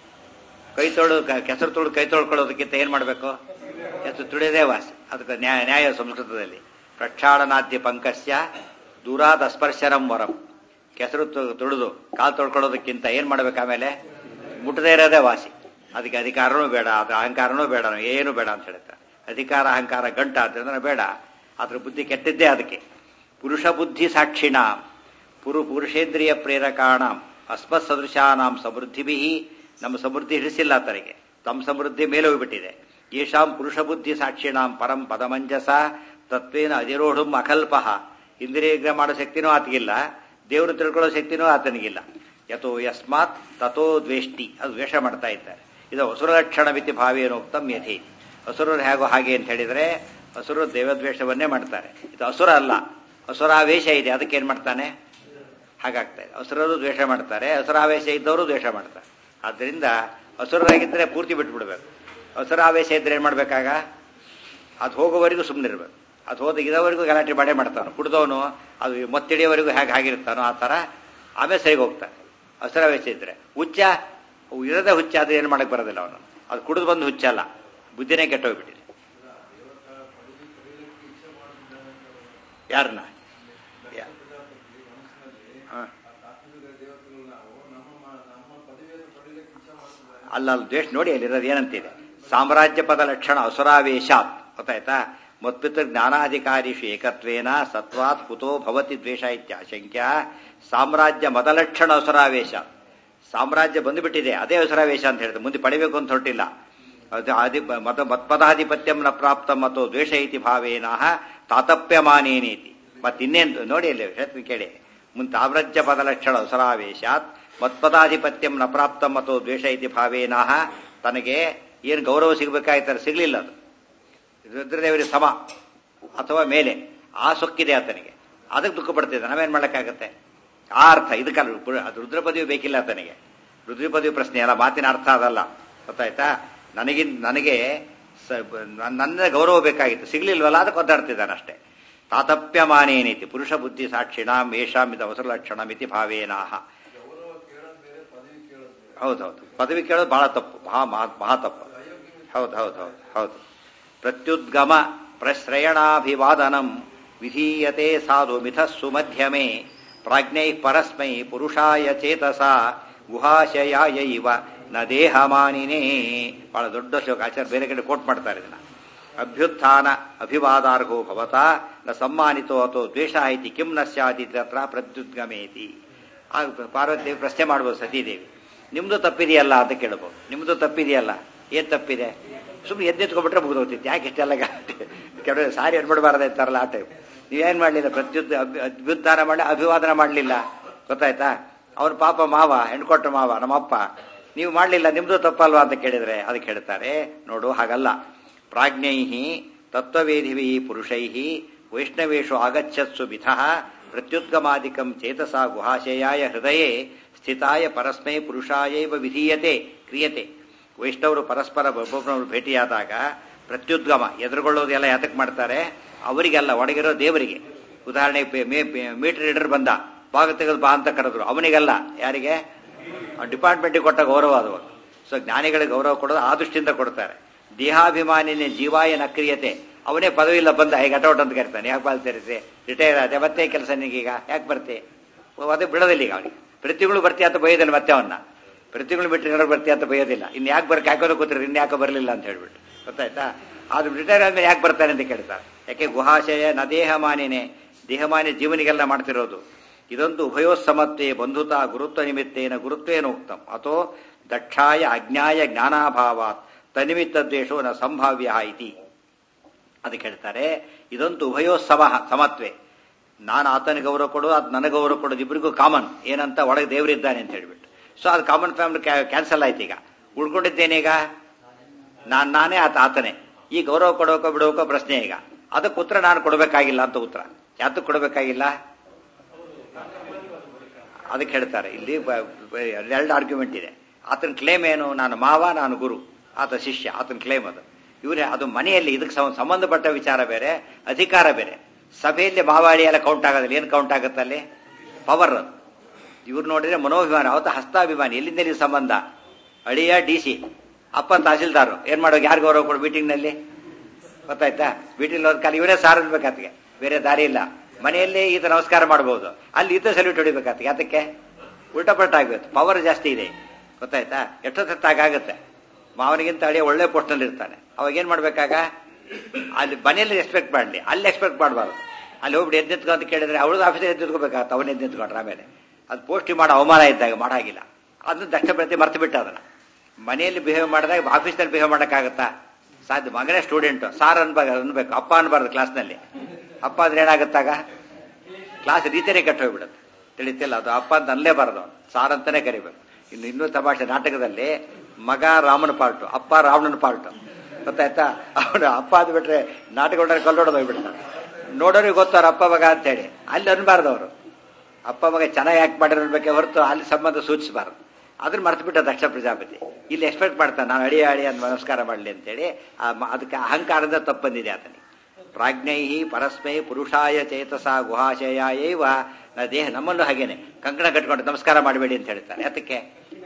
ಕೈ ತೊಳು ಕೆಸರು ತುಳು ಕೈ ತೊಳ್ಕೊಳ್ಳೋದಕ್ಕಿಂತ ಏನ್ ಮಾಡಬೇಕು ಕೆಸರು ತುಳಿದೇ ವಾಸ ಅದಕ್ಕೆ ನ್ಯಾಯ ನ್ಯಾಯ ಸಂಸ್ಕೃತದಲ್ಲಿ ಪ್ರಕ್ಷಾಳನಾದ್ಯ ಪಂಕಸ್ಯ ದೂರಾದ ಸ್ಪರ್ಶರಂ ವರಂ ಕೆಸರು ತುಳಿದು ಕಾಲು ತೊಳ್ಕೊಳ್ಳೋದಕ್ಕಿಂತ ಏನ್ ಮಾಡ್ಬೇಕು ಆಮೇಲೆ ಮುಟ್ಟದೇ ಇರೋದೇ ವಾಸಿ ಅದಕ್ಕೆ ಅಧಿಕಾರನೂ ಬೇಡ ಅದು ಅಹಂಕಾರನೂ ಬೇಡ ಏನು ಬೇಡ ಅಂತ ಹೇಳ್ತಾರೆ ಅಧಿಕಾರ ಅಹಂಕಾರ ಗಂಟ ಅಂತಂದ್ರೆ ಬೇಡ ಅದ್ರ ಬುದ್ಧಿ ಕೆಟ್ಟಿದ್ದೇ ಅದಕ್ಕೆ ಪುರುಷ ಬುದ್ಧಿ ಸಾಕ್ಷಿಣ ಪುರು ಪುರುಷೇಂದ್ರಿಯ ಪ್ರೇರಕಾಣಂ ಅಸ್ಮತ್ ಸದೃಶಾನಾಂ ಸಮೃದ್ಧಿಭಿ ನಮ್ಮ ಸಮೃದ್ಧಿ ಹಿಡಿಸಿಲ್ಲ ಆತರಿಗೆ ತಮ್ಮ ಸಮೃದ್ಧಿ ಮೇಲೆ ಹೋಗ್ಬಿಟ್ಟಿದೆ ಯಶಾಂ ಪುರುಷ ಬುದ್ಧಿ ಸಾಕ್ಷಿಣಾಂ ಪರಂ ಪದಮಂಜಸ ತತ್ವೇನ ಅಧಿರೋಢಂ ಅಕಲ್ಪಃ ಇಂದ್ರಿಯ ಮಾಡೋ ಶಕ್ತಿನೂ ಆತಗಿಲ್ಲ ದೇವರು ತಿಳ್ಕೊಳ್ಳೋ ಶಕ್ತಿನೂ ಆತನಿಗಿಲ್ಲ ಯಥೋ ಯಸ್ಮಾತ್ ತಥೋ ದ್ವೇಷ್ಟಿ ಅದು ದ್ವೇಷ ಮಾಡ್ತಾ ಇದ್ದಾರೆ ಇದು ಹಸುರ ಲಕ್ಷಣ ಮಿತಿ ಭಾವೇನು ಉಕ್ತಂ ಯಥಿ ಹಸುರರು ಹೇಗೋ ಹಾಗೆ ಅಂತ ಹೇಳಿದ್ರೆ ಹಸುರು ದೇವದ್ವೇಷವನ್ನೇ ಮಾಡ್ತಾರೆ ಇದು ಹಸುರ ಅಲ್ಲ ಹಸುರಾವೇಶ ಇದೆ ಅದಕ್ಕೆ ಏನ್ ಮಾಡ್ತಾನೆ ಹಾಗಾಗ್ತಾ ಇದೆ ಹಸುರರು ದ್ವೇಷ ಮಾಡ್ತಾರೆ ಹಸುರಾವೇಶ ಇದ್ದವರು ದ್ವೇಷ ಮಾಡ್ತಾರೆ ಆದ್ದರಿಂದ ಹಸುರಾಗಿದ್ದರೆ ಪೂರ್ತಿ ಬಿಟ್ಬಿಡ್ಬೇಕು ಹಸುರಾವೇಶ ಇದ್ರೆ ಏನ್ ಮಾಡ್ಬೇಕಾಗ ಅದು ಹೋಗೋವರೆಗೂ ಸುಮ್ಮನಿರ್ಬೇಕು ಅದು ಹೋದ ಇರೋವರೆಗೂ ಗಲಾಟೆ ಮಾಡೇ ಮಾಡ್ತಾನೆ ಕುಡ್ದವನು ಅದು ಮತ್ತಿಡಿಯೋವರೆಗೂ ಹೇಗೆ ಆಗಿರ್ತಾನೋ ಆ ಥರ ಆಮೇಲೆ ಸರಿಗೆ ಹೋಗ್ತಾನೆ ಹಸುರಾವೇಶ ಇದ್ರೆ ಹುಚ್ಚ ಇರೋದೇ ಹುಚ್ಚ ಅದು ಏನು ಮಾಡಕ್ ಬರೋದಿಲ್ಲ ಅವನು ಅದು ಕುಡಿದು ಬಂದು ಹುಚ್ಚಲ್ಲ ಬುದ್ಧಿನೇ ಕೆಟ್ಟೋಗ್ಬಿಟ್ಟಿದೆ ಯಾರನ್ನ ಅಲ್ಲ ಅಲ್ಲಿ ದ್ವೇಷ ನೋಡಿ ಅಲ್ಲಿರೋದು ಏನಂತಿದೆ ಸಾಮ್ರಾಜ್ಯ ಪದ ಲಕ್ಷಣ ಅಸುರಾವೇಶಾತ್ ಗೊತ್ತಾಯ್ತಾ ಮತ್ಪಿತ ಜ್ಞಾನಾಧಿಕಾರಿಷು ಏಕತ್ವೇನ ಸತ್ವಾತ್ ಕುತೋ ಭವತಿ ದ್ವೇಷ ಇತ್ಯಾಶಂಕ್ಯ ಸಾಮ್ರಾಜ್ಯ ಮದಲಕ್ಷಣ ಅಸುರಾವೇಶ ಸಾಮ್ರಾಜ್ಯ ಬಂದುಬಿಟ್ಟಿದೆ ಅದೇ ಅವಸರಾವೇಶ ಅಂತ ಹೇಳಿದೆ ಮುಂದೆ ಪಡಿಬೇಕು ಅಂತ ಹೊರಟಿಲ್ಲ ಅದು ಆದಿ ಮತ ಮತ್ಪದಾಧಿಪತ್ಯಂ ನ ಪ್ರಾಪ್ತ ಮತ್ತು ದ್ವೇಷ ಇತಿ ಭಾವೇನಃ ತಾತಪ್ಯಮಾನೇನೇತಿ ಮತ್ತಿನ್ನೇನು ನೋಡಿ ಅಲ್ಲಿ ಹೇಳ್ತೀನಿ ಕೇಳಿ ಮುಂದೆ ಸಾಮ್ರಾಜ್ಯ ಪದಲಕ್ಷಣ ಅವಸರಾವೇಶಾತ್ ಮತ್ಪದಾಧಿಪತ್ಯಂ ನ ಪ್ರಾಪ್ತ ಮತ್ತು ದ್ವೇಷ ಇತಿ ಭಾವೇನಃ ತನಗೆ ಏನು ಗೌರವ ಸಿಗಬೇಕಾಯ್ತಾರೆ ಸಿಗಲಿಲ್ಲ ಅದು ರುದ್ರದೇವರಿಗೆ ಸಮ ಅಥವಾ ಮೇಲೆ ಆ ಸೊಕ್ಕಿದೆ ಆತನಿಗೆ ಅದಕ್ಕೆ ದುಃಖ ಪಡ್ತಿದ್ದ ನಾವೇನ್ ಮಾಡಕ್ಕಾಗತ್ತೆ ಆ ಅರ್ಥ ಇದಕ್ಕಲ್ಲ ಪುರ- ಅದು ರುದ್ರ ಪದವಿ ಬೇಕಿಲ್ಲ ಆತನಿಗೆ ರುದ್ರ ಪದವಿ ಪ್ರಶ್ನೆ ಅಲ್ಲ ಮಾತಿನ ಅರ್ಥ ಅದಲ್ಲ ಗೊತ್ತಾಯ್ತಾ ನನಗಿನ್ ನನಗೆ ಸ- ಬ- ನನ್- ನನ್ನ ಗೌರವ ಬೇಕಾಗಿತ್ತು ಸಿಗ್ಲಿಲ್ವಲ್ಲ ಅದಕ್ಕೆ ಒದ್ದಾಡ್ತಿದ್ದಾನೆ ಅಷ್ಟೇ ತಾತಪ್ಯಮಾನೇನೈತಿ ಪುರುಷ ಬುದ್ಧಿ ಸಾಕ್ಷಿಣಾಂ ಏಷಾಂ ಇದು ಅವಸರ ಲಕ್ಷಣ ಮಿತಿ ಭಾವೇನಾಹ ಹೌದೌದು ಪದವಿ ಕೇಳೋದು ಬಹಳ ತಪ್ಪು ಮಹಾ ಮಹಾ ಮಹಾ ತಪ್ಪು ಹೌದು ಹೌದು ಹೌದು ಹೌದು ಪ್ರತ್ಯುದ್ಗಮ ಪ್ರಶ್ರಯಣಾಭಿವಾದನಂ ವಿಧೀಯತೆ ಸಾಧು ಮಿಥಸ್ಸು ಮಧ್ಯಮೆ ಪ್ರಾಜ್ಞೈ ಪರಸ್ಮೈ ಪುರುಷಾಯ ಚೇತಸ ಗುಹಾಶಯಾಯೈವ ನ ದೇಹಮಾನಿನೇ ಬಹಳ ದೊಡ್ಡ ಶ್ಲೋಕ ಆಚಾರ್ಯ ಬೇರೆ ಕಡೆ ಕೋಟ್ ಮಾಡ್ತಾರೆ ಇದನ್ನ ಅಭ್ಯುತ್ಥಾನ ಅಭಿವಾದಾರ್ಹೋ ಭವತ ನ ಸಮ್ಮಾನಿತೋ ಅಥೋ ದ್ವೇಷ ಇತಿ ಕಿಂ ನ ಸ್ಯಾತಿ ತತ್ರ ಪ್ರತ್ಯುದ್ಗಮೇತಿ ಆಗ ಪಾರ್ವತಿ ಪ್ರಶ್ನೆ ಮಾಡ್ಬೋದು ಸತೀದೇವಿ ನಿಮ್ದು ತಪ್ಪಿದೆಯಲ್ಲ ಅಂತ ಕೇಳ್ಬೋದು ನಿಮ್ದು ತಪ್ಪಿದೆಯಲ್ಲ ಏನ್ ತಪ್ಪಿದೆ ಸುಮ್ಮನೆ ಎದ್ದೆತ್ಕೊಂಡ್ಬಿಟ್ರೆ ಮುಗಿದೋಗ್ತಿತ್ತು ಯಾಕೆ ಇಷ್ಟೆಲ್ಲ ಕೆಲವರು ಸಾರಿ ಅನ್ಬಿಡ್ಬಾರ್ದು ಅಂತಾರಲ್ಲ ಆ ಟೈಪ್ ನೀವೇನ್ ಮಾಡ್ಲಿಲ್ಲ ಪ್ರತ್ಯುತ್ ಅಭ್ಯುತ್ಥಾನ ಮಾಡಿ ಅಭಿವಾದನ ಮಾಡಲಿಲ್ಲ ಗೊತ್ತಾಯ್ತಾ ಅವನ ಪಾಪ ಮಾವ ಹೆಣ್ಕೊಟ್ಟ ಮಾವ ನಮ್ಮಪ್ಪ ನೀವು ಮಾಡಲಿಲ್ಲ ನಿಮ್ದು ತಪ್ಪಲ್ವಾ ಅಂತ ಕೇಳಿದ್ರೆ ಅದಕ್ಕೆ ಹೇಳ್ತಾರೆ ನೋಡು ಹಾಗಲ್ಲ ಪ್ರಾಜ್ಞೈ ತತ್ವವೇದಿಭಿ ಪುರುಷೈ ವೈಷ್ಣವೇಶು ಆಗಚ್ಚತ್ಸು ಮಿಥಃ ಪ್ರತ್ಯುದ್ಗಮಾದಿಕಂ ಚೇತಸಾ ಗುಹಾಶಯಾಯ ಹೃದಯೇ ಸ್ಥಿತಾಯ ಪರಸ್ಮೈ ಪುರುಷಾಯೈವ ವಿಧೀಯತೆ ಕ್ರಿಯತೆ ವೈಷ್ಣವರು ಪರಸ್ಪರ ಒಬ್ಬೊಬ್ಬರವರು ಭೇಟಿಯಾದಾಗ ಪ್ರತ್ಯುದ್ಗಮ ಎದುರುಗೊಳ್ಳೋದೆಲ್ಲ ಯಾತಕ್ಕೆ ಮಾಡ್ತಾರೆ ಅವರಿಗೆಲ್ಲ ಒಳಗಿರೋ ದೇವರಿಗೆ ಉದಾಹರಣೆ ಮೀಟರ್ ರೀಡರ್ ಬಂದ ಭಾಗ ತೆಗೆದು ಬಾ ಅಂತ ಕರೆದ್ರು ಅವನಿಗಲ್ಲ ಯಾರಿಗೆ ಡಿಪಾರ್ಟ್ಮೆಂಟ್ಗೆ ಕೊಟ್ಟ ಗೌರವ ಅದು ಸೊ ಜ್ಞಾನಿಗಳಿಗೆ ಗೌರವ ಕೊಡೋದು ಆ ದೃಷ್ಟಿಯಿಂದ ಕೊಡ್ತಾರೆ ದೇಹಾಭಿಮಾನಿನೇ ಜೀವಾಯ ನಕ್ರಿಯತೆ ಅವನೇ ಪದವಿ ಇಲ್ಲ ಬಂದ ಹೇಗೆ ಅಟೌಟ್ ಅಂತ ಕರಿತಾನೆ ಯಾಕೆ ಬಾಲ್ ಸೇರಿಸಿ ರಿಟೈರ್ ಆದೆ ಮತ್ತೆ ಕೆಲಸ ನಿನಗೀಗ ಯಾಕೆ ಬರ್ತಿ ಅದೇ ಬಿಡೋದಿಲ್ಲ ಈಗ ಅವನಿಗೆ ಪ್ರತಿಗಳು ಬರ್ತಿ ಅಂತ ಬೈಯೋದಿಲ್ಲ ಮತ್ತೆ ಅವನ್ನ ಪ್ರತಿಗಳು ಬಿಟ್ಟು ಏನಾದ್ರು ಬರ್ತಿ ಅಂತ ಬೈಯೋದಿಲ್ಲ ಇನ್ನು ಯಾಕೆ ಬರ್ಕ ಹಾಕೋದು ಕೂತಿರಿ ಇನ್ನು ಯಾಕೆ ಬರಲಿಲ್ಲ ಅಂತ ಹೇಳ್ಬಿಟ್ಟು ಗೊತ್ತಾಯ್ತಾ ಅದು ರಿಟೈರ್ ಆದ್ಮೇಲೆ ಯಾಕೆ ಬರ್ತಾನೆ ಅಂತ ಕೇಳ್ತಾರೆ ಯಾಕೆ ಗುಹಾಶಯ ನ ದೇಹಮಾನಿನೇ ದೇಹಮಾನ್ಯ ಜೀವನಿಗೆಲ್ಲ ಮಾಡ್ತಿರೋದು ಇದೊಂದು ಉಭಯೋಸಮತ್ವೇ ಬಂಧುತ ಗುರುತ್ವ ನಿಮಿತ್ತೇನ ಗುರುತ್ವೇನ ಉಕ್ತಂ ಅಥೋ ದಕ್ಷಾಯ ಅಜ್ಞಾಯ ಜ್ಞಾನಾಭಾವಾತ್ ತನಿಮಿತ್ತ ದ್ವೇಷೋ ನ ಸಂಭಾವ್ಯ ಇತಿ ಅದಕ್ಕೆ ಹೇಳ್ತಾರೆ ಇದೊಂದು ಉಭಯೋತ್ಸವ ಸಮತ್ವೆ ನಾನು ಆತನಿಗೆ ಗೌರವ ಕೊಡು ಅದು ನನಗೆ ಗೌರವ ಕೊಡೋದು ಇಬ್ಬರಿಗೂ ಕಾಮನ್ ಏನಂತ ಒಳಗೆ ದೇವರಿದ್ದಾನೆ ಅಂತ ಹೇಳ್ಬಿಟ್ಟು ಸೊ ಅದು ಕಾಮನ್ ಫ್ಯಾಮಿಲಿ ಕ್ಯಾನ್ಸಲ್ ಆಯ್ತು ಈಗ ಉಳ್ಕೊಂಡಿದ್ದೇನೀಗ ನಾನ್ ನಾನೇ ಆತ ಆತನೇ ಈ ಗೌರವ ಕೊಡೋಕೋ ಬಿಡೋಕೋ ಪ್ರಶ್ನೆ ಈಗ ಅದಕ್ಕೆ ಉತ್ತರ ನಾನು ಕೊಡಬೇಕಾಗಿಲ್ಲ ಅಂತ ಉತ್ತರ ಯಾತಕ್ಕೆ ಕೊಡಬೇಕಾಗಿಲ್ಲ ಅದಕ್ಕೆ ಹೇಳ್ತಾರೆ ಇಲ್ಲಿ ಎರಡು ಆರ್ಗ್ಯುಮೆಂಟ್ ಇದೆ ಆತನ ಕ್ಲೇಮ್ ಏನು ನಾನು ಮಾವ ನಾನು ಗುರು ಆತ ಶಿಷ್ಯ ಆತನ ಕ್ಲೇಮ್ ಅದು ಇವರೇ ಅದು ಮನೆಯಲ್ಲಿ ಇದಕ್ಕೆ ಸಂಬಂಧಪಟ್ಟ ವಿಚಾರ ಬೇರೆ ಅಧಿಕಾರ ಬೇರೆ ಸಭೆಯಲ್ಲಿ ಮಾವಾಳಿ ಎಲ್ಲ ಕೌಂಟ್ ಆಗೋದಿಲ್ಲ ಏನು ಕೌಂಟ್ ಆಗುತ್ತೆ ಅಲ್ಲಿ ಪವರ್ ಅದು ಇವ್ರು ನೋಡಿದ್ರೆ ಮನೋಭಿಮಾನ ಅವತ್ತು ಹಸ್ತಾಭಿಮಾನಿ ಎಲ್ಲಿಂದ ಇಲ್ಲಿ ಸಂಬಂಧ ಅಳಿಯ ಡಿ ಸಿ ಅಪ್ಪ ತಹಸೀಲ್ದಾರ್ ಏನ್ ಮಾಡೋ ಯಾರು ಗೌರವ ಕೊಡು ಮೀಟಿಂಗ್ನಲ್ಲಿ ಗೊತ್ತಾಯ್ತಾ ಮೀಟಿಂಗ್ ಹೋದ ಕಾಲ ಇವರೇ ಸಾರ್ ಅನ್ಬೇಕಾತ್ಗೆ ಬೇರೆ ದಾರಿ ಇಲ್ಲ ಮನೆಯಲ್ಲಿ ಈತ ನಮಸ್ಕಾರ ಮಾಡಬಹುದು ಅಲ್ಲಿ ಈತ ಸಲ್ಯೂಟ್ ಹೊಡಿಬೇಕಾತ ಯಾತಕ್ಕೆ ಉಲ್ಟಾ ಪಲ್ಟಾ ಆಗ್ಬೇಕು ಪವರ್ ಜಾಸ್ತಿ ಇದೆ ಗೊತ್ತಾಯ್ತಾ ಎಷ್ಟೊತ್ತಾಗುತ್ತೆ ಮಾವನಿಗಿಂತ ಅಳಿಯ ಒಳ್ಳೆ ಪೋಸ್ಟ್ನಲ್ಲಿ ಇರ್ತಾನೆ ಅವಾಗ ಏನ್ ಮಾಡ್ಬೇಕಾಗ ಅಲ್ಲಿ ಮನೆಯಲ್ಲಿ ಎಕ್ಸ್ಪೆಕ್ಟ್ ಮಾಡಲಿ ಅಲ್ಲಿ ಎಕ್ಸ್ಪೆಕ್ಟ್ ಮಾಡಬಾರ್ದು ಅಲ್ಲಿ ಹೋಗ್ಬಿಟ್ಟು ಎದ್ದು ನಿಂತ್ಕೊ ಅಂತ ಕೇಳಿದ್ರೆ ಅವಳದು ಆಫೀಸಲ್ಲಿ ಎದ್ದು ನಿಂತ್ಕೋಬೇಕಾಗತ್ತೆ ಅವನ ಎದ್ದು ನಿಂತ್ಕೊಂಡ್ರೆ ಆಮೇಲೆ ಅದು ಪೋಸ್ಟಿಂಗ್ ಮಾಡೋ ಅವಮಾನ ಇದ್ದಾಗ ಮಾಡಾಗಿಲ್ಲ ಅದನ್ನ ದಕ್ಷ ಪ್ರತಿ ಮರ್ತು ಬಿಟ್ಟ ಅದನ್ನ ಮನೆಯಲ್ಲಿ ಬಿಹೇವ್ ಮಾಡಿದಾಗ ಆಫೀಸ್ನಲ್ಲಿ ಬಿಹೇವ್ ಮಾಡೋಕ್ಕಾಗತ್ತಾ ಸಾಧ್ಯ ಮಗನೇ ಸ್ಟೂಡೆಂಟ್ ಸಾರ್ ಅನ್ಬಾಗ ಅನ್ಬೇಕು ಅಪ್ಪ ಅನ್ಬಾರ್ದು ಕ್ಲಾಸ್ನಲ್ಲಿ ಅಪ್ಪ ಅಂದ್ರೆ ಏನಾಗುತ್ತಾಗ ಕ್ಲಾಸ್ ರೀತಿಯೇ ಕೆಟ್ಟ ಹೋಗ್ಬಿಡುತ್ತೆ ತಿಳಿತಿಲ್ಲ ಅದು ಅಪ್ಪ ಅಂತ ಅನ್ಲೇಬಾರ್ದು ಅವನು ಸಾರ್ ಅಂತಾನೆ ಕರಿಬೇಕು ಇನ್ನು ಇನ್ನೂ ತಮಾಷೆ ನಾಟಕದಲ್ಲಿ ಮಗ ರಾಮನ ಪಾರ್ಟು ಅಪ್ಪ ರಾವಣನ ಪಾರ್ಟು ಗೊತ್ತಾಯ್ತಾ ಅವನು ಅಪ್ಪ ಆದ್ ಬಿಟ್ರೆ ನಾಟಕ ಕಲ್ಲೊಡೋದು ಹೋಗ್ಬಿಡ್ತಾನೆ ನೋಡೋರಿಗೆ ಗೊತ್ತವ್ರ ಅಪ್ಪ ಮಗ ಅಂತೇಳಿ ಅಲ್ಲಿ ಅನ್ಬಾರ್ದು ಅವರು ಅಪ್ಪ ಮಗ ಚೆನ್ನಾಗಿ ಯಾಕೆ ಮಾಡಿರ್ಬೇಕೆ ಹೊರತು ಅಲ್ಲಿ ಸಂಬಂಧ ಸೂಚಿಸಬಾರ್ದು ಅದನ್ನ ಮರ್ತು ಬಿಟ್ಟ ದಕ್ಷ ಪ್ರಜಾಪತಿ ಇಲ್ಲಿ ಎಕ್ಸ್ಪೆಕ್ಟ್ ಮಾಡ್ತಾನೆ ನಾನು ಅಡಿ ಅಡಿ ಅಂತ ನಮಸ್ಕಾರ ಮಾಡಲಿ ಅಂತೇಳಿ ಅದಕ್ಕೆ ಅಹಂಕಾರದ ತಪ್ಪು ಬಂದಿದೆ ಆತನಿಗೆ ಪ್ರಾಜ್ಞೈ ಪರಸ್ಮೈ ಪುರುಷಾಯ ಚೇತಸ ಗುಹಾಶಯ ನ ದೇಹ ನಮ್ಮಲ್ಲೂ ಹಾಗೇನೆ ಕಂಕಣ ಕಟ್ಕೊಂಡು ನಮಸ್ಕಾರ ಮಾಡಬೇಡಿ ಅಂತ ಹೇಳ್ತಾರೆ ಅದಕ್ಕೆ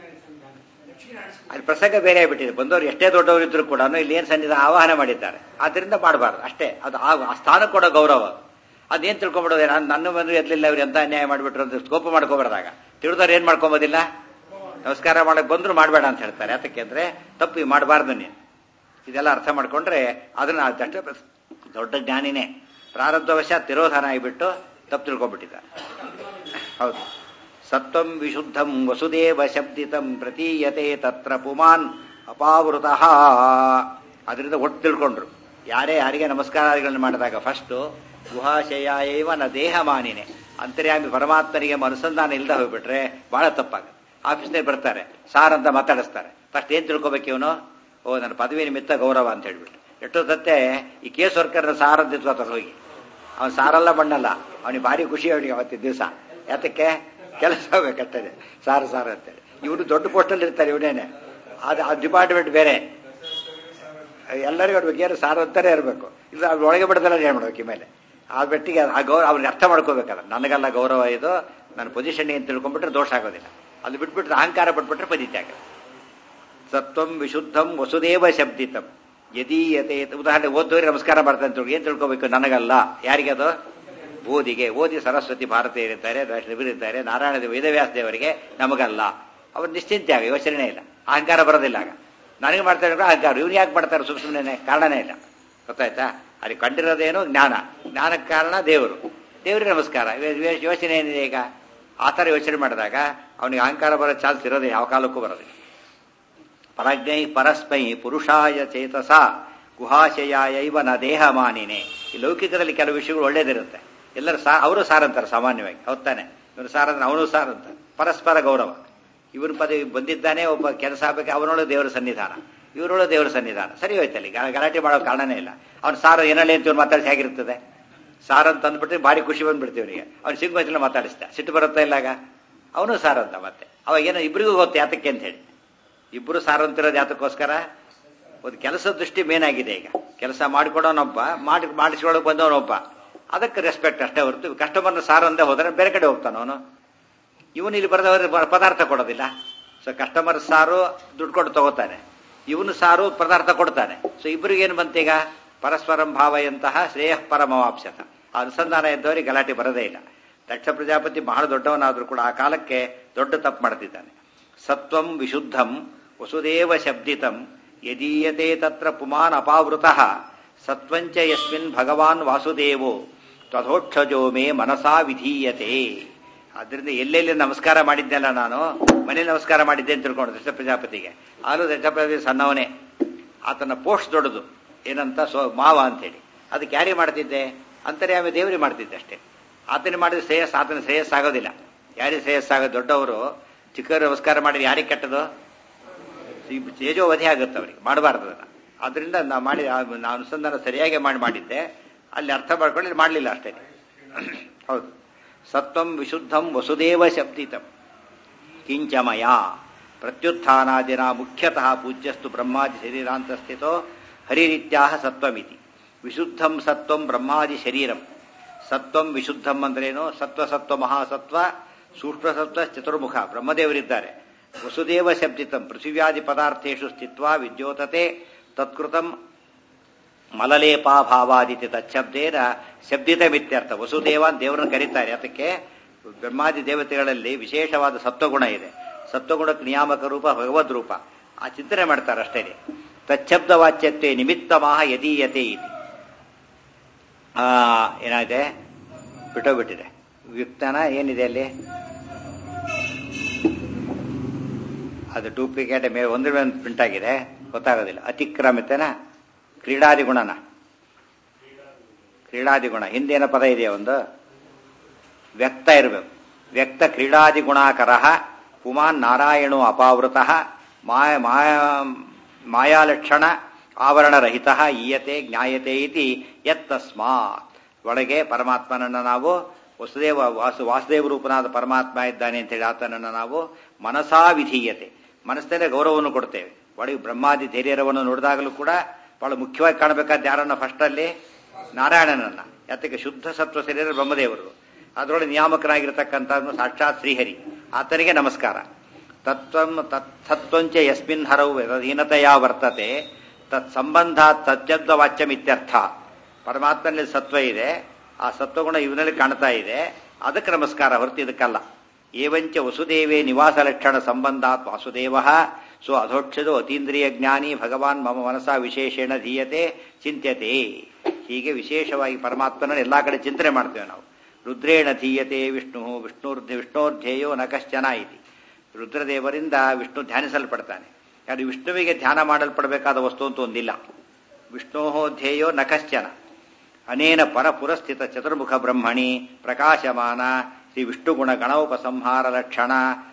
ಅಲ್ಲಿ ಪ್ರಸಂಗ ಬೇರೆ ಆಗ್ಬಿಟ್ಟಿದೆ ಬಂದವರು ಎಷ್ಟೇ ದೊಡ್ಡವರು ಇದ್ರು ಕೂಡ ಇಲ್ಲಿ ಏನ್ ಸನ್ನಿಧ ಆವಾಹನ ಮಾಡಿದ್ದಾರೆ ಆದ್ರಿಂದ ಮಾಡಬಾರ್ದು ಅಷ್ಟೇ ಅದು ಆ ಸ್ಥಾನ ಕೊಡೋ ಗೌರವ ಅದೇನ್ ತಿಳ್ಕೊಂಬಿಡೋದೆ ನಾನು ನನ್ನ ಬಂದು ಎದ್ಲಿಲ್ಲ ಅವ್ರು ಎಂತ ಅನ್ಯಾಯ ಮಾಡ್ಬಿಟ್ರು ಅಂತ ಕೋಪ ಮಾಡ್ಕೊಬಾರ್ದಾಗ ತಿಳಿದವ್ರು ಏನ್ ಮಾಡ್ಕೊಂಬೋದಿಲ್ಲ ನಮಸ್ಕಾರ ಮಾಡಕ್ ಬಂದ್ರು ಮಾಡಬೇಡ ಅಂತ ಹೇಳ್ತಾರೆ ಯಾತಕ್ಕೆ ಅಂದ್ರೆ ತಪ್ಪು ಮಾಡಬಾರ್ದು ನೀನು ಇದೆಲ್ಲ ಅರ್ಥ ಮಾಡ್ಕೊಂಡ್ರೆ ಅದನ್ನ ದಷ್ಟ ದೊಡ್ಡ ಜ್ಞಾನಿನೇ ಪ್ರಾರಬ್ಧವಶ ತಿರೋಧಾನ ಆಗಿಬಿಟ್ಟು ತಪ್ಪು ತಿಳ್ಕೊಂಡ್ಬಿಟ್ಟಿದ್ದಾರೆ ಹೌದು ಸತ್ವಂ ವಿಶುದ್ಧಂ ವಸುದೇವ ಶಬ್ದಿತಂ ಪ್ರತೀಯತೆ ತತ್ರ ಪುಮಾನ್ ಅಪಾವೃತಃ ಅದರಿಂದ ಒಟ್ಟು ತಿಳ್ಕೊಂಡ್ರು ಯಾರೇ ಯಾರಿಗೆ ನಮಸ್ಕಾರಗಳನ್ನು ಮಾಡಿದಾಗ ಫಸ್ಟು ಗುಹಾಶಯ ಏವ ನ ದೇಹ ಮಾನಿನೇ ಅಂತರ್ಯಾಮಿ ಪರಮಾತ್ಮನಿಗೆ ಅನುಸಂಧಾನ ಇಲ್ಲದೆ ಹೋಗ್ಬಿಟ್ರೆ ಬಹಳ ತಪ್ಪಾಗುತ್ತೆ ಆಫೀಸ್ನಲ್ಲಿ ಬರ್ತಾರೆ ಸಾರ್ ಅಂತ ಮಾತಾಡಿಸ್ತಾರೆ ಫಸ್ಟ್ ಏನ್ ತಿಳ್ಕೊಬೇಕು ಇವನು ಓ ನನ್ನ ಪದವಿ ನಿಮಿತ್ತ ಗೌರವ ಅಂತ ಹೇಳ್ಬಿಟ್ಟು ಎಷ್ಟೊತ್ತತ್ತೆ ಈ ಕೇಸ್ ವರ್ಕರ್ನ ಸಾರ್ ಅಂತ ಇಟ್ಕೋತಾರೆ ಹೋಗಿ ಅವನು ಸಾರಲ್ಲ ಮಣ್ಣಲ್ಲ ಅವನಿಗೆ ಭಾರಿ ಖುಷಿ ಅವನಿಗೆ ಅವತ್ತಿನ ದಿವಸ ಯಾತಕ್ಕೆ ಕೆಲಸ ಬೇಕಂತೇಳಿ ಸಾರು ಸಾರು ಅಂತೇಳಿ ಇವನು ದೊಡ್ಡ ಪೋಸ್ಟಲ್ಲಿ ಇರ್ತಾರೆ ಇವನೇನೆ ಅದು ಆ ಡಿಪಾರ್ಟ್ಮೆಂಟ್ ಬೇರೆ ಎಲ್ಲರಿಗೂ ಅವ್ರಿಗೆ ಏನು ಸಾರು ಅಂತಾನೆ ಇರಬೇಕು ಇಲ್ಲ ಅವ್ರು ಒಳಗೆ ಬಿಡದಲ್ಲ ಏನು ಮಾಡ್ಬೇಕು ಮೇಲೆ ಆ ಬೆಟ್ಟಿಗೆ ಆ ಗೌರವ ಅವ್ರಿಗೆ ಅರ್ಥ ಮಾಡ್ಕೋಬೇಕಲ್ಲ ನನಗಲ್ಲ ಗೌರವ ಇದು ನನ್ನ ಪೊಸಿಷನ್ ಏನು ತಿಳ್ಕೊಂಡ್ಬಿಟ್ರೆ ದೋಷ ಆಗೋದಿಲ್ಲ ಅದು ಬಿಟ್ಬಿಟ್ರೆ ಅಹಂಕಾರ ಬಿಟ್ಬಿಟ್ರೆ ಪದಿತಿ ಆಗುತ್ತೆ ಸತ್ವಂ ವಿಶುದ್ಧಂ ವಸುದೇವ ಶಬ್ದಿತಂ ಯದೀಯತೆ ಉದಾಹರಣೆ ಓದೋರಿ ನಮಸ್ಕಾರ ಮಾಡ್ತಾರೆ ಅಂತ ಏನ್ ತಿಳ್ಕೋಬೇಕು ನನಗಲ್ಲ ಯಾರಿಗೆ ಅದು ಓದಿಗೆ ಓದಿ ಸರಸ್ವತಿ ಭಾರತೀಯ ಇರ್ತಾರೆ ಇರ್ತಾರೆ ನಾರಾಯಣ ದೇವ ವೇದವ್ಯಾಸ ದೇವರಿಗೆ ನಮಗಲ್ಲ ಅವ್ರು ನಿಶ್ಚಿಂತೆ ಆಗ ಯೋಚನೆ ಇಲ್ಲ ಅಹಂಕಾರ ಬರೋದಿಲ್ಲ ಆಗ ನನಗೆ ಮಾಡ್ತಾರೆ ಅಂದ್ರೆ ಅಹಂಕಾರ ಇವ್ರು ಯಾಕೆ ಮಾಡ್ತಾರೆ ಸುಮ್ ಸುಮ್ಮನೆ ಕಾರಣನೇ ಇಲ್ಲ ಗೊತ್ತಾಯ್ತಾ ಅಲ್ಲಿ ಕಂಡಿರೋದೇನು ಜ್ಞಾನ ಜ್ಞಾನಕ್ಕೆ ಕಾರಣ ದೇವರು ದೇವರಿಗೆ ನಮಸ್ಕಾರ ಇವ- ಯೋಚನೆ ಏನಿದೆ ಈಗ ಆ ಥರ ಯೋಚನೆ ಮಾಡಿದಾಗ ಅವನಿಗೆ ಅಹಂಕಾರ ಬರೋ ಚಾನ್ಸ್ ಇರೋದೇ ಯಾವ ಕಾಲಕ್ಕೂ ಬರೋದಿಲ್ಲ ಪರಜ್ಞೈ ಪರಸ್ಮೈ ಪುರುಷಾಯ ಚೇತಸ ಗುಹಾಶಯಾಯೈವ ನ ದೇಹ ಮಾನಿನೇ ಈ ಲೌಕಿಕದಲ್ಲಿ ಕೆಲವು ವಿಷಯಗಳು ಒಳ್ಳೇದಿರುತ್ತೆ ಎಲ್ಲರೂ ಸಾ ಅವರು ಸಾರ್ ಅಂತಾರೆ ಸಾಮಾನ್ಯವಾಗಿ ಹೌದಾನೆ ಇವರು ಸಾರ್ ಅಂದ್ರೆ ಅವನು ಸಾರ್ ಅಂತ ಪರಸ್ಪರ ಗೌರವ ಇವನ ಪದವಿ ಬಂದಿದ್ದಾನೆ ಒಬ್ಬ ಕೆಲಸ ಆಗ್ಬೇಕು ಅವನೊಳಗೆ ದೇವರ ಸನ್ನಿಧಾನ ಇವರೊಳಗೆ ದೇವರ ಸನ್ನಿಧಾನ ಸರಿ ಹೋಯ್ತಲ್ಲಿ ಗ- ಗಲಾಟೆ ಮಾಡೋ ಕಾರಣನೇ ಇಲ್ಲ ಅವ್ನು ಸಾರ್ ಏನಲ್ಲ ಅಂತ ಇವ್ರು ಮಾತಾಡಿಸಿ ಹೇಗಿರ್ತದೆ ಸಾರ್ ಅಂತ ಅಂದ್ಬಿಟ್ರೆ ಭಾರಿ ಖುಷಿ ಬಂದ್ಬಿಡ್ತೀವಿ ಅವನಿಗೆ ಅವ್ನು ಸಿಂಗ್ ಮಾತಾಡಿಸ್ದ ಸಿಟ್ಟು ಬರುತ್ತಾ ಇಲ್ಲಾಗ ಅವನು ಸಾರ್ ಅಂತ ಮತ್ತೆ ಅವಾಗ ಏನೋ ಇಬ್ಬರಿಗೂ ಗೊತ್ತು ಯಾತಕ್ಕೆ ಅಂತ ಹೇಳಿ ಇಬ್ಬರು ಸಾರಂತಿರೋದು ಯಾತಕ್ಕೋಸ್ಕರ ಒಂದು ಕೆಲಸ ದೃಷ್ಟಿ ಮೇನ್ ಆಗಿದೆ ಈಗ ಕೆಲಸ ಮಾಡಿಕೊಡೋನೊಬ್ಬ ಮಾಡಿ ಮಾಡಿಸ್ಕೊಳಕ್ ಬಂದವನೊಬ್ಬ ಅದಕ್ಕೆ ರೆಸ್ಪೆಕ್ಟ್ ಅಷ್ಟೇ ಹೊರತು ಕಸ್ಟಮರ್ನ ಸಾರಂದೇ ಹೋದ್ರೆ ಬೇರೆ ಕಡೆ ಹೋಗ್ತಾನ ಅವನು ಇವನು ಇಲ್ಲಿ ಬರೆದವರು ಪದಾರ್ಥ ಕೊಡೋದಿಲ್ಲ ಸೊ ಕಸ್ಟಮರ್ ಸಾರು ದುಡ್ಡು ಕೊಟ್ಟು ತಗೋತಾನೆ ಇವನು ಸಾರು ಪದಾರ್ಥ ಕೊಡ್ತಾನೆ ಸೊ ಇಬ್ಬರಿಗೆ ಏನು ಬಂತೀಗ ಪರಸ್ಪರಂ ಭಾವಯಂತಹ ಶ್ರೇಯ ಪರಮವಾಪ್ಸತ ಆ ಅನುಸಂಧಾನ ಇದ್ದವರಿಗೆ ಗಲಾಟೆ ಬರೋದೇ ಇಲ್ಲ ದಕ್ಷ ಪ್ರಜಾಪತಿ ಬಹಳ ದೊಡ್ಡವನಾದ್ರೂ ಕೂಡ ಆ ಕಾಲಕ್ಕೆ ದೊಡ್ಡ ತಪ್ಪು ಮಾಡ್ತಿದ್ದಾನೆ ಸತ್ವಂ ವಿಶುದ್ಧಂ ವಸುದೇವ ಶಬ್ದಿತಂ ಯದೀಯತೆ ತತ್ರ ಪುಮಾನ್ ಅಪಾವೃತಃ ಸತ್ವಂಚ ಯಸ್ಮಿನ್ ಭಗವಾನ್ ವಾಸುದೇವೋ ತಥೋಕ್ಷಜೋ ಮೇ ಮನಸಾ ವಿಧೀಯತೆ ಅದರಿಂದ ಎಲ್ಲೆಲ್ಲಿ ನಮಸ್ಕಾರ ಮಾಡಿದ್ದೆಲ್ಲ ನಾನು ಮನೇಲಿ ನಮಸ್ಕಾರ ಮಾಡಿದ್ದೆ ಅಂತ ತಿಳ್ಕೊಂಡು ದಶ ಪ್ರಜಾಪತಿಗೆ ಆಲೂ ದಶ ಪ್ರಜಾಪತಿ ಸಣ್ಣವನೇ ಆತನ ಪೋಸ್ಟ್ ದೊಡ್ಡದು ಏನಂತ ಸೊ ಮಾವ ಅಂತೇಳಿ ಅದಕ್ಕೆ ಯಾರಿಗೆ ಮಾಡ್ತಿದ್ದೆ ಅಂತರ್ಯಾಮಿ ದೇವರಿಗೆ ಮಾಡ್ತಿದ್ದೆ ಅಷ್ಟೇ ಆತನ ಮಾಡಿದ ಶ್ರೇಯಸ್ ಆತನ ಶ್ರೇಯಸ್ ಆಗೋದಿಲ್ಲ ಯಾರಿಗೆ ಶ್ರೇಯಸ್ ಆಗೋದು ದೊಡ್ಡವರು ಚಿಕ್ಕವರು ನಮಸ್ಕಾರ ಮಾಡಿದ್ರೆ ಯಾರಿಗೆ ಕೆಟ್ಟದು ಈ ತೇಜೋವಧಿ ಆಗುತ್ತೆ ಅವರಿಗೆ ಮಾಡಬಾರ್ದು ಅದನ್ನ ಅದರಿಂದ ನಾವು ಮಾಡಿ ನಾವು ಅನುಸಂಧಾನ ಸರಿಯಾಗಿ ಮಾಡಿ ಮಾಡಿದ್ದೆ ಅಲ್ಲಿ ಅರ್ಥ ಮಾಡ್ಕೊಂಡು ಇಲ್ಲಿ ಮಾಡಲಿಲ್ಲ ಅಷ್ಟೇ ಹೌದು ಸತ್ವಂ ವಿಶುದ್ಧಂ ವಸುದೇವ ಶಬ್ದಿತಂ ಕಿಂಚಮಯ ಪ್ರತ್ಯುತ್ಥಾನಾದಿನ ಮುಖ್ಯತಃ ಪೂಜ್ಯಸ್ತು ಬ್ರಹ್ಮಾದಿ ಶರೀರಾಂತ ಸ್ಥಿತೋ ಹರಿರೀತ್ಯಾಹ ಸತ್ವಮಿತಿ ವಿಶುದ್ಧಂ ಸತ್ವಂ ಬ್ರಹ್ಮಾದಿ ಶರೀರಂ ಸತ್ವಂ ವಿಶುದ್ಧಂ ಅಂದ್ರೇನು ಸತ್ವ ಸತ್ವ ಮಹಾಸತ್ವ ಸೂಕ್ಷ್ಮ ಸತ್ವ ಚತುರ್ಮುಖ ಬ್ರಹ್ಮದೇವರಿದ್ದಾರೆ ವಸುದೇವ ಶಬ್ದಿತಂ ಪೃಥಿವ್ಯಾದಿ ಪದಾರ್ಥೇಶು ಸ್ಥಿತ್ವ ವಿದ್ಯೋತತೆ ತತ್ಕೃತಂ ಮಲಲೇಪಾಭಾವಾದಿತಿ ತಚ್ಛಬ್ದೇನ ಶಬ್ದಿತಮಿತ್ಯರ್ಥ ವಸುದೇವ ಅಂತ ದೇವರನ್ನು ಕರೀತಾರೆ ಅದಕ್ಕೆ ಬ್ರಹ್ಮಾದಿ ದೇವತೆಗಳಲ್ಲಿ ವಿಶೇಷವಾದ ಸತ್ವಗುಣ ಇದೆ ಸತ್ವಗುಣಕ್ಕೆ ನಿಯಾಮಕ ರೂಪ ಭಗವದ್ ರೂಪ ಆ ಚಿಂತನೆ ಮಾಡ್ತಾರೆ ಅಷ್ಟೇ ತಚ್ಛಬ್ದ ವಾಚ್ಯತ್ವೆ ನಿಮಿತ್ತಮಾಹ ಯದೀಯತೆ ಇತಿ ಆ, ಏನಾಗಿದೆ ಬಿಟ್ಟೋಗ್ಬಿಟ್ಟಿದೆ ವ್ಯಕ್ತನ ಏನಿದೆ ಅಲ್ಲಿ ಅದು ಡೂಪ್ಲಿಕೇಟ್ ಮೇಲೆ ಒಂದ್ರ ಮೇಲೆ ಪ್ರಿಂಟ್ ಆಗಿದೆ ಗೊತ್ತಾಗೋದಿಲ್ಲ ಅತಿಕ್ರಮಿತನ ಕ್ರೀಡಾದಿ ಗುಣನ ಕ್ರೀಡಾದಿ ಗುಣ ಹಿಂದೇನ ಪದ ಇದೆಯಾ ಒಂದು ವ್ಯಕ್ತ ಇರಬೇಕು ವ್ಯಕ್ತ ಕ್ರೀಡಾದಿ ಗುಣಾಕರ ಪುಮಾನ್ ನಾರಾಯಣೋ ಅಪಾವೃತ ಮಾಯ ಮಾಯ ಮಾಯಾಲಕ್ಷಣ ಆವರಣರಹಿತ ಈಯತೆ ಜ್ಞಾಯತೆ ಇತಿ ಯತ್ತಸ್ಮಾತ್ ಒಳಗೆ ಪರಮಾತ್ಮನನ್ನ ನಾವು ವಸುದೇವ ವಾಸು ವಾಸುದೇವ ರೂಪನಾದ ಪರಮಾತ್ಮ ಇದ್ದಾನೆ ಅಂತ ಹೇಳಿ ಆತನನ್ನ ನಾವು ಮನಸಾ ವಿಧೀಯತೆ ಮನಸ್ಸಲ್ಲೇ ಗೌರವವನ್ನು ಕೊಡ್ತೇವೆ ಒಳಗೆ ಬ್ರಹ್ಮಾದಿ ಧೈರ್ಯರವನ್ನು ನೋಡಿದಾಗಲೂ ಕೂಡ ಬಹಳ ಮುಖ್ಯವಾಗಿ ಕಾಣಬೇಕಾದ ಯಾರನ್ನ ಫಸ್ಟ್ ಅಲ್ಲಿ ನಾರಾಯಣನನ್ನ ಯಾತಕ್ಕೆ ಶುದ್ಧ ಸತ್ವ ಶರೀರ ಬ್ರಹ್ಮದೇವರು ಅದರೊಳಗೆ ನಿಯಾಮಕನಾಗಿರ್ತಕ್ಕಂಥ ಸಾಕ್ಷಾತ್ ಶ್ರೀಹರಿ ಆತನಿಗೆ ನಮಸ್ಕಾರ ತತ್ವಂ ತತ್ ಸತ್ವಂಚ ಯಸ್ಮಿನ್ ಹರವು ಹೀನತೆಯ ವರ್ತತೆ ತತ್ ಸಂಬಂಧ ತಜ್ಜಬ್ದ ವಾಚ್ಯಮಿತ್ಯರ್ಥ ಪರಮಾತ್ಮನಲ್ಲಿ ಸತ್ವ ಇದೆ ಆ ಸತ್ವಗುಣ ಇವನಲ್ಲಿ ಕಾಣ್ತಾ ಇದೆ ಅದಕ್ಕೆ ನಮಸ್ಕಾರ ಹೊರತು ಇದಕ್ಕಲ್ಲ ಏವಂಚ ವಸುದೇವೇ ನಿವಾಸ ಲಕ್ಷಣ ಸಂಬಂಧಾತ್ ವಾಸುದೇವ ಸೊ ಅಧೋಕ್ಷದೋ ಅತೀಂದ್ರಿಯ ಜ್ಞಾನಿ ಭಗವಾನ್ ಮಮ ಮನಸ ವಿಶೇಷೇಣ ಧೀಯತೆ ಚಿಂತ್ಯತೆ ಹೀಗೆ ವಿಶೇಷವಾಗಿ ಪರಮಾತ್ಮನ ಎಲ್ಲಾ ಕಡೆ ಚಿಂತನೆ ಮಾಡ್ತೇವೆ ನಾವು ರುದ್ರೇಣ ಧೀಯತೆ ವಿಷ್ಣು ವಿಷ್ಣುರ್ ವಿಷ್ಣೋರ್ಧ್ಯೇಯೋ ನ ಕಶ್ಚನ ಇತಿ ರುದ್ರದೇವರಿಂದ ವಿಷ್ಣು ಧ್ಯಾನಿಸಲ್ಪಡ್ತಾನೆ ಯಾರು ವಿಷ್ಣುವಿಗೆ ಧ್ಯಾನ ಮಾಡಲ್ಪಡಬೇಕಾದ ವಸ್ತು ಅಂತ ಒಂದಿಲ್ಲ ವಿಷ್ಣೋ ಧ್ಯೇಯೋ ನ ಕಶ್ಚನ ಅನೇನ ಪರಪುರಸ್ಥಿತ ಚತುರ್ಮುಖ ಬ್ರಹ್ಮಣಿ ಪ್ರಕಾಶಮಾನ ಶ್ರೀ ವಿಷ್ಣುಗುಣ ಗಣೋಪಸಂಹಾರ ಲಕ್ಷಣ